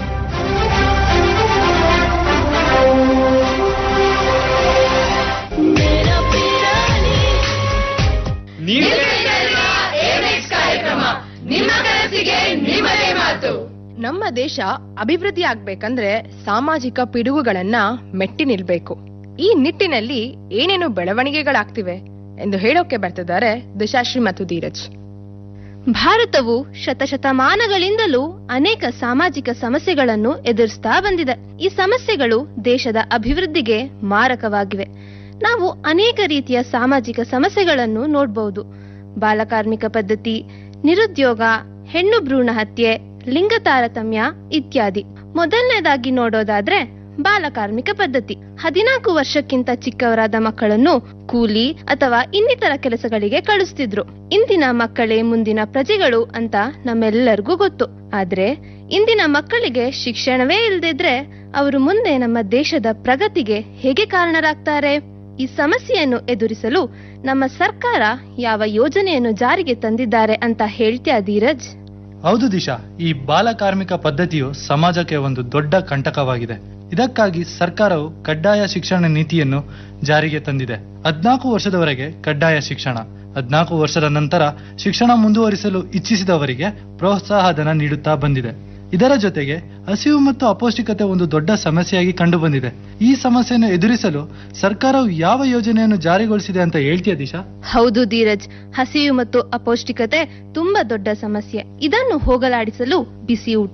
ನಿಮ್ಮ ಕನಸಿಗೆ ನಿಮ್ಮದೇ ಮಾತು ನಮ್ಮ ದೇಶ ಅಭಿವೃದ್ಧಿ ಆಗ್ಬೇಕಂದ್ರೆ ಸಾಮಾಜಿಕ ಪಿಡುಗುಗಳನ್ನ ಮೆಟ್ಟಿ ನಿಲ್ಬೇಕು ಈ ನಿಟ್ಟಿನಲ್ಲಿ ಏನೇನು ಬೆಳವಣಿಗೆಗಳಾಗ್ತಿವೆ ಎಂದು ಹೇಳೋಕೆ ಬರ್ತಿದ್ದಾರೆ ದಿಶಾಶ್ರೀ ಮತ್ತು ಧೀರಜ್
ಭಾರತವು ಶತಶತಮಾನಗಳಿಂದಲೂ ಅನೇಕ ಸಾಮಾಜಿಕ ಸಮಸ್ಯೆಗಳನ್ನು ಎದುರಿಸ್ತಾ ಬಂದಿದೆ ಈ ಸಮಸ್ಯೆಗಳು ದೇಶದ ಅಭಿವೃದ್ಧಿಗೆ ಮಾರಕವಾಗಿವೆ ನಾವು ಅನೇಕ ರೀತಿಯ ಸಾಮಾಜಿಕ ಸಮಸ್ಯೆಗಳನ್ನು ನೋಡಬಹುದು ಬಾಲಕಾರ್ಮಿಕ ಪದ್ಧತಿ ನಿರುದ್ಯೋಗ ಹೆಣ್ಣು ಭ್ರೂಣ ಹತ್ಯೆ ಲಿಂಗ ತಾರತಮ್ಯ ಇತ್ಯಾದಿ ಮೊದಲನೇದಾಗಿ ನೋಡೋದಾದ್ರೆ ಬಾಲಕಾರ್ಮಿಕ ಪದ್ಧತಿ ಹದಿನಾಲ್ಕು ವರ್ಷಕ್ಕಿಂತ ಚಿಕ್ಕವರಾದ ಮಕ್ಕಳನ್ನು ಕೂಲಿ ಅಥವಾ ಇನ್ನಿತರ ಕೆಲಸಗಳಿಗೆ ಕಳಿಸ್ತಿದ್ರು ಇಂದಿನ ಮಕ್ಕಳೇ ಮುಂದಿನ ಪ್ರಜೆಗಳು ಅಂತ ನಮ್ಮೆಲ್ಲರಿಗೂ ಗೊತ್ತು ಆದ್ರೆ ಇಂದಿನ ಮಕ್ಕಳಿಗೆ ಶಿಕ್ಷಣವೇ ಇಲ್ದಿದ್ರೆ ಅವರು ಮುಂದೆ ನಮ್ಮ ದೇಶದ ಪ್ರಗತಿಗೆ ಹೇಗೆ ಕಾರಣರಾಗ್ತಾರೆ ಈ ಸಮಸ್ಯೆಯನ್ನು ಎದುರಿಸಲು ನಮ್ಮ ಸರ್ಕಾರ ಯಾವ ಯೋಜನೆಯನ್ನು ಜಾರಿಗೆ ತಂದಿದ್ದಾರೆ ಅಂತ ಹೇಳ್ತೀಯಾ ಧೀರಜ್
ಹೌದು ದಿಶಾ ಈ ಬಾಲಕಾರ್ಮಿಕ ಪದ್ಧತಿಯು ಸಮಾಜಕ್ಕೆ ಒಂದು ದೊಡ್ಡ ಕಂಟಕವಾಗಿದೆ ಇದಕ್ಕಾಗಿ ಸರ್ಕಾರವು ಕಡ್ಡಾಯ ಶಿಕ್ಷಣ ನೀತಿಯನ್ನು ಜಾರಿಗೆ ತಂದಿದೆ ಹದ್ನಾಲ್ಕು ವರ್ಷದವರೆಗೆ ಕಡ್ಡಾಯ ಶಿಕ್ಷಣ ಹದ್ನಾಲ್ಕು ವರ್ಷದ ನಂತರ ಶಿಕ್ಷಣ ಮುಂದುವರಿಸಲು ಇಚ್ಛಿಸಿದವರಿಗೆ ಪ್ರೋತ್ಸಾಹ ಧನ ನೀಡುತ್ತಾ ಬಂದಿದೆ ಇದರ ಜೊತೆಗೆ ಹಸಿವು ಮತ್ತು ಅಪೌಷ್ಟಿಕತೆ ಒಂದು ದೊಡ್ಡ ಸಮಸ್ಯೆಯಾಗಿ ಕಂಡುಬಂದಿದೆ ಈ ಸಮಸ್ಯೆಯನ್ನು ಎದುರಿಸಲು ಸರ್ಕಾರವು ಯಾವ ಯೋಜನೆಯನ್ನು ಜಾರಿಗೊಳಿಸಿದೆ ಅಂತ ಹೇಳ್ತೀಯ ದಿಶಾ
ಹೌದು ಧೀರಜ್ ಹಸಿವು ಮತ್ತು ಅಪೌಷ್ಟಿಕತೆ ತುಂಬಾ ದೊಡ್ಡ ಸಮಸ್ಯೆ ಇದನ್ನು ಹೋಗಲಾಡಿಸಲು ಬಿಸಿ ಊಟ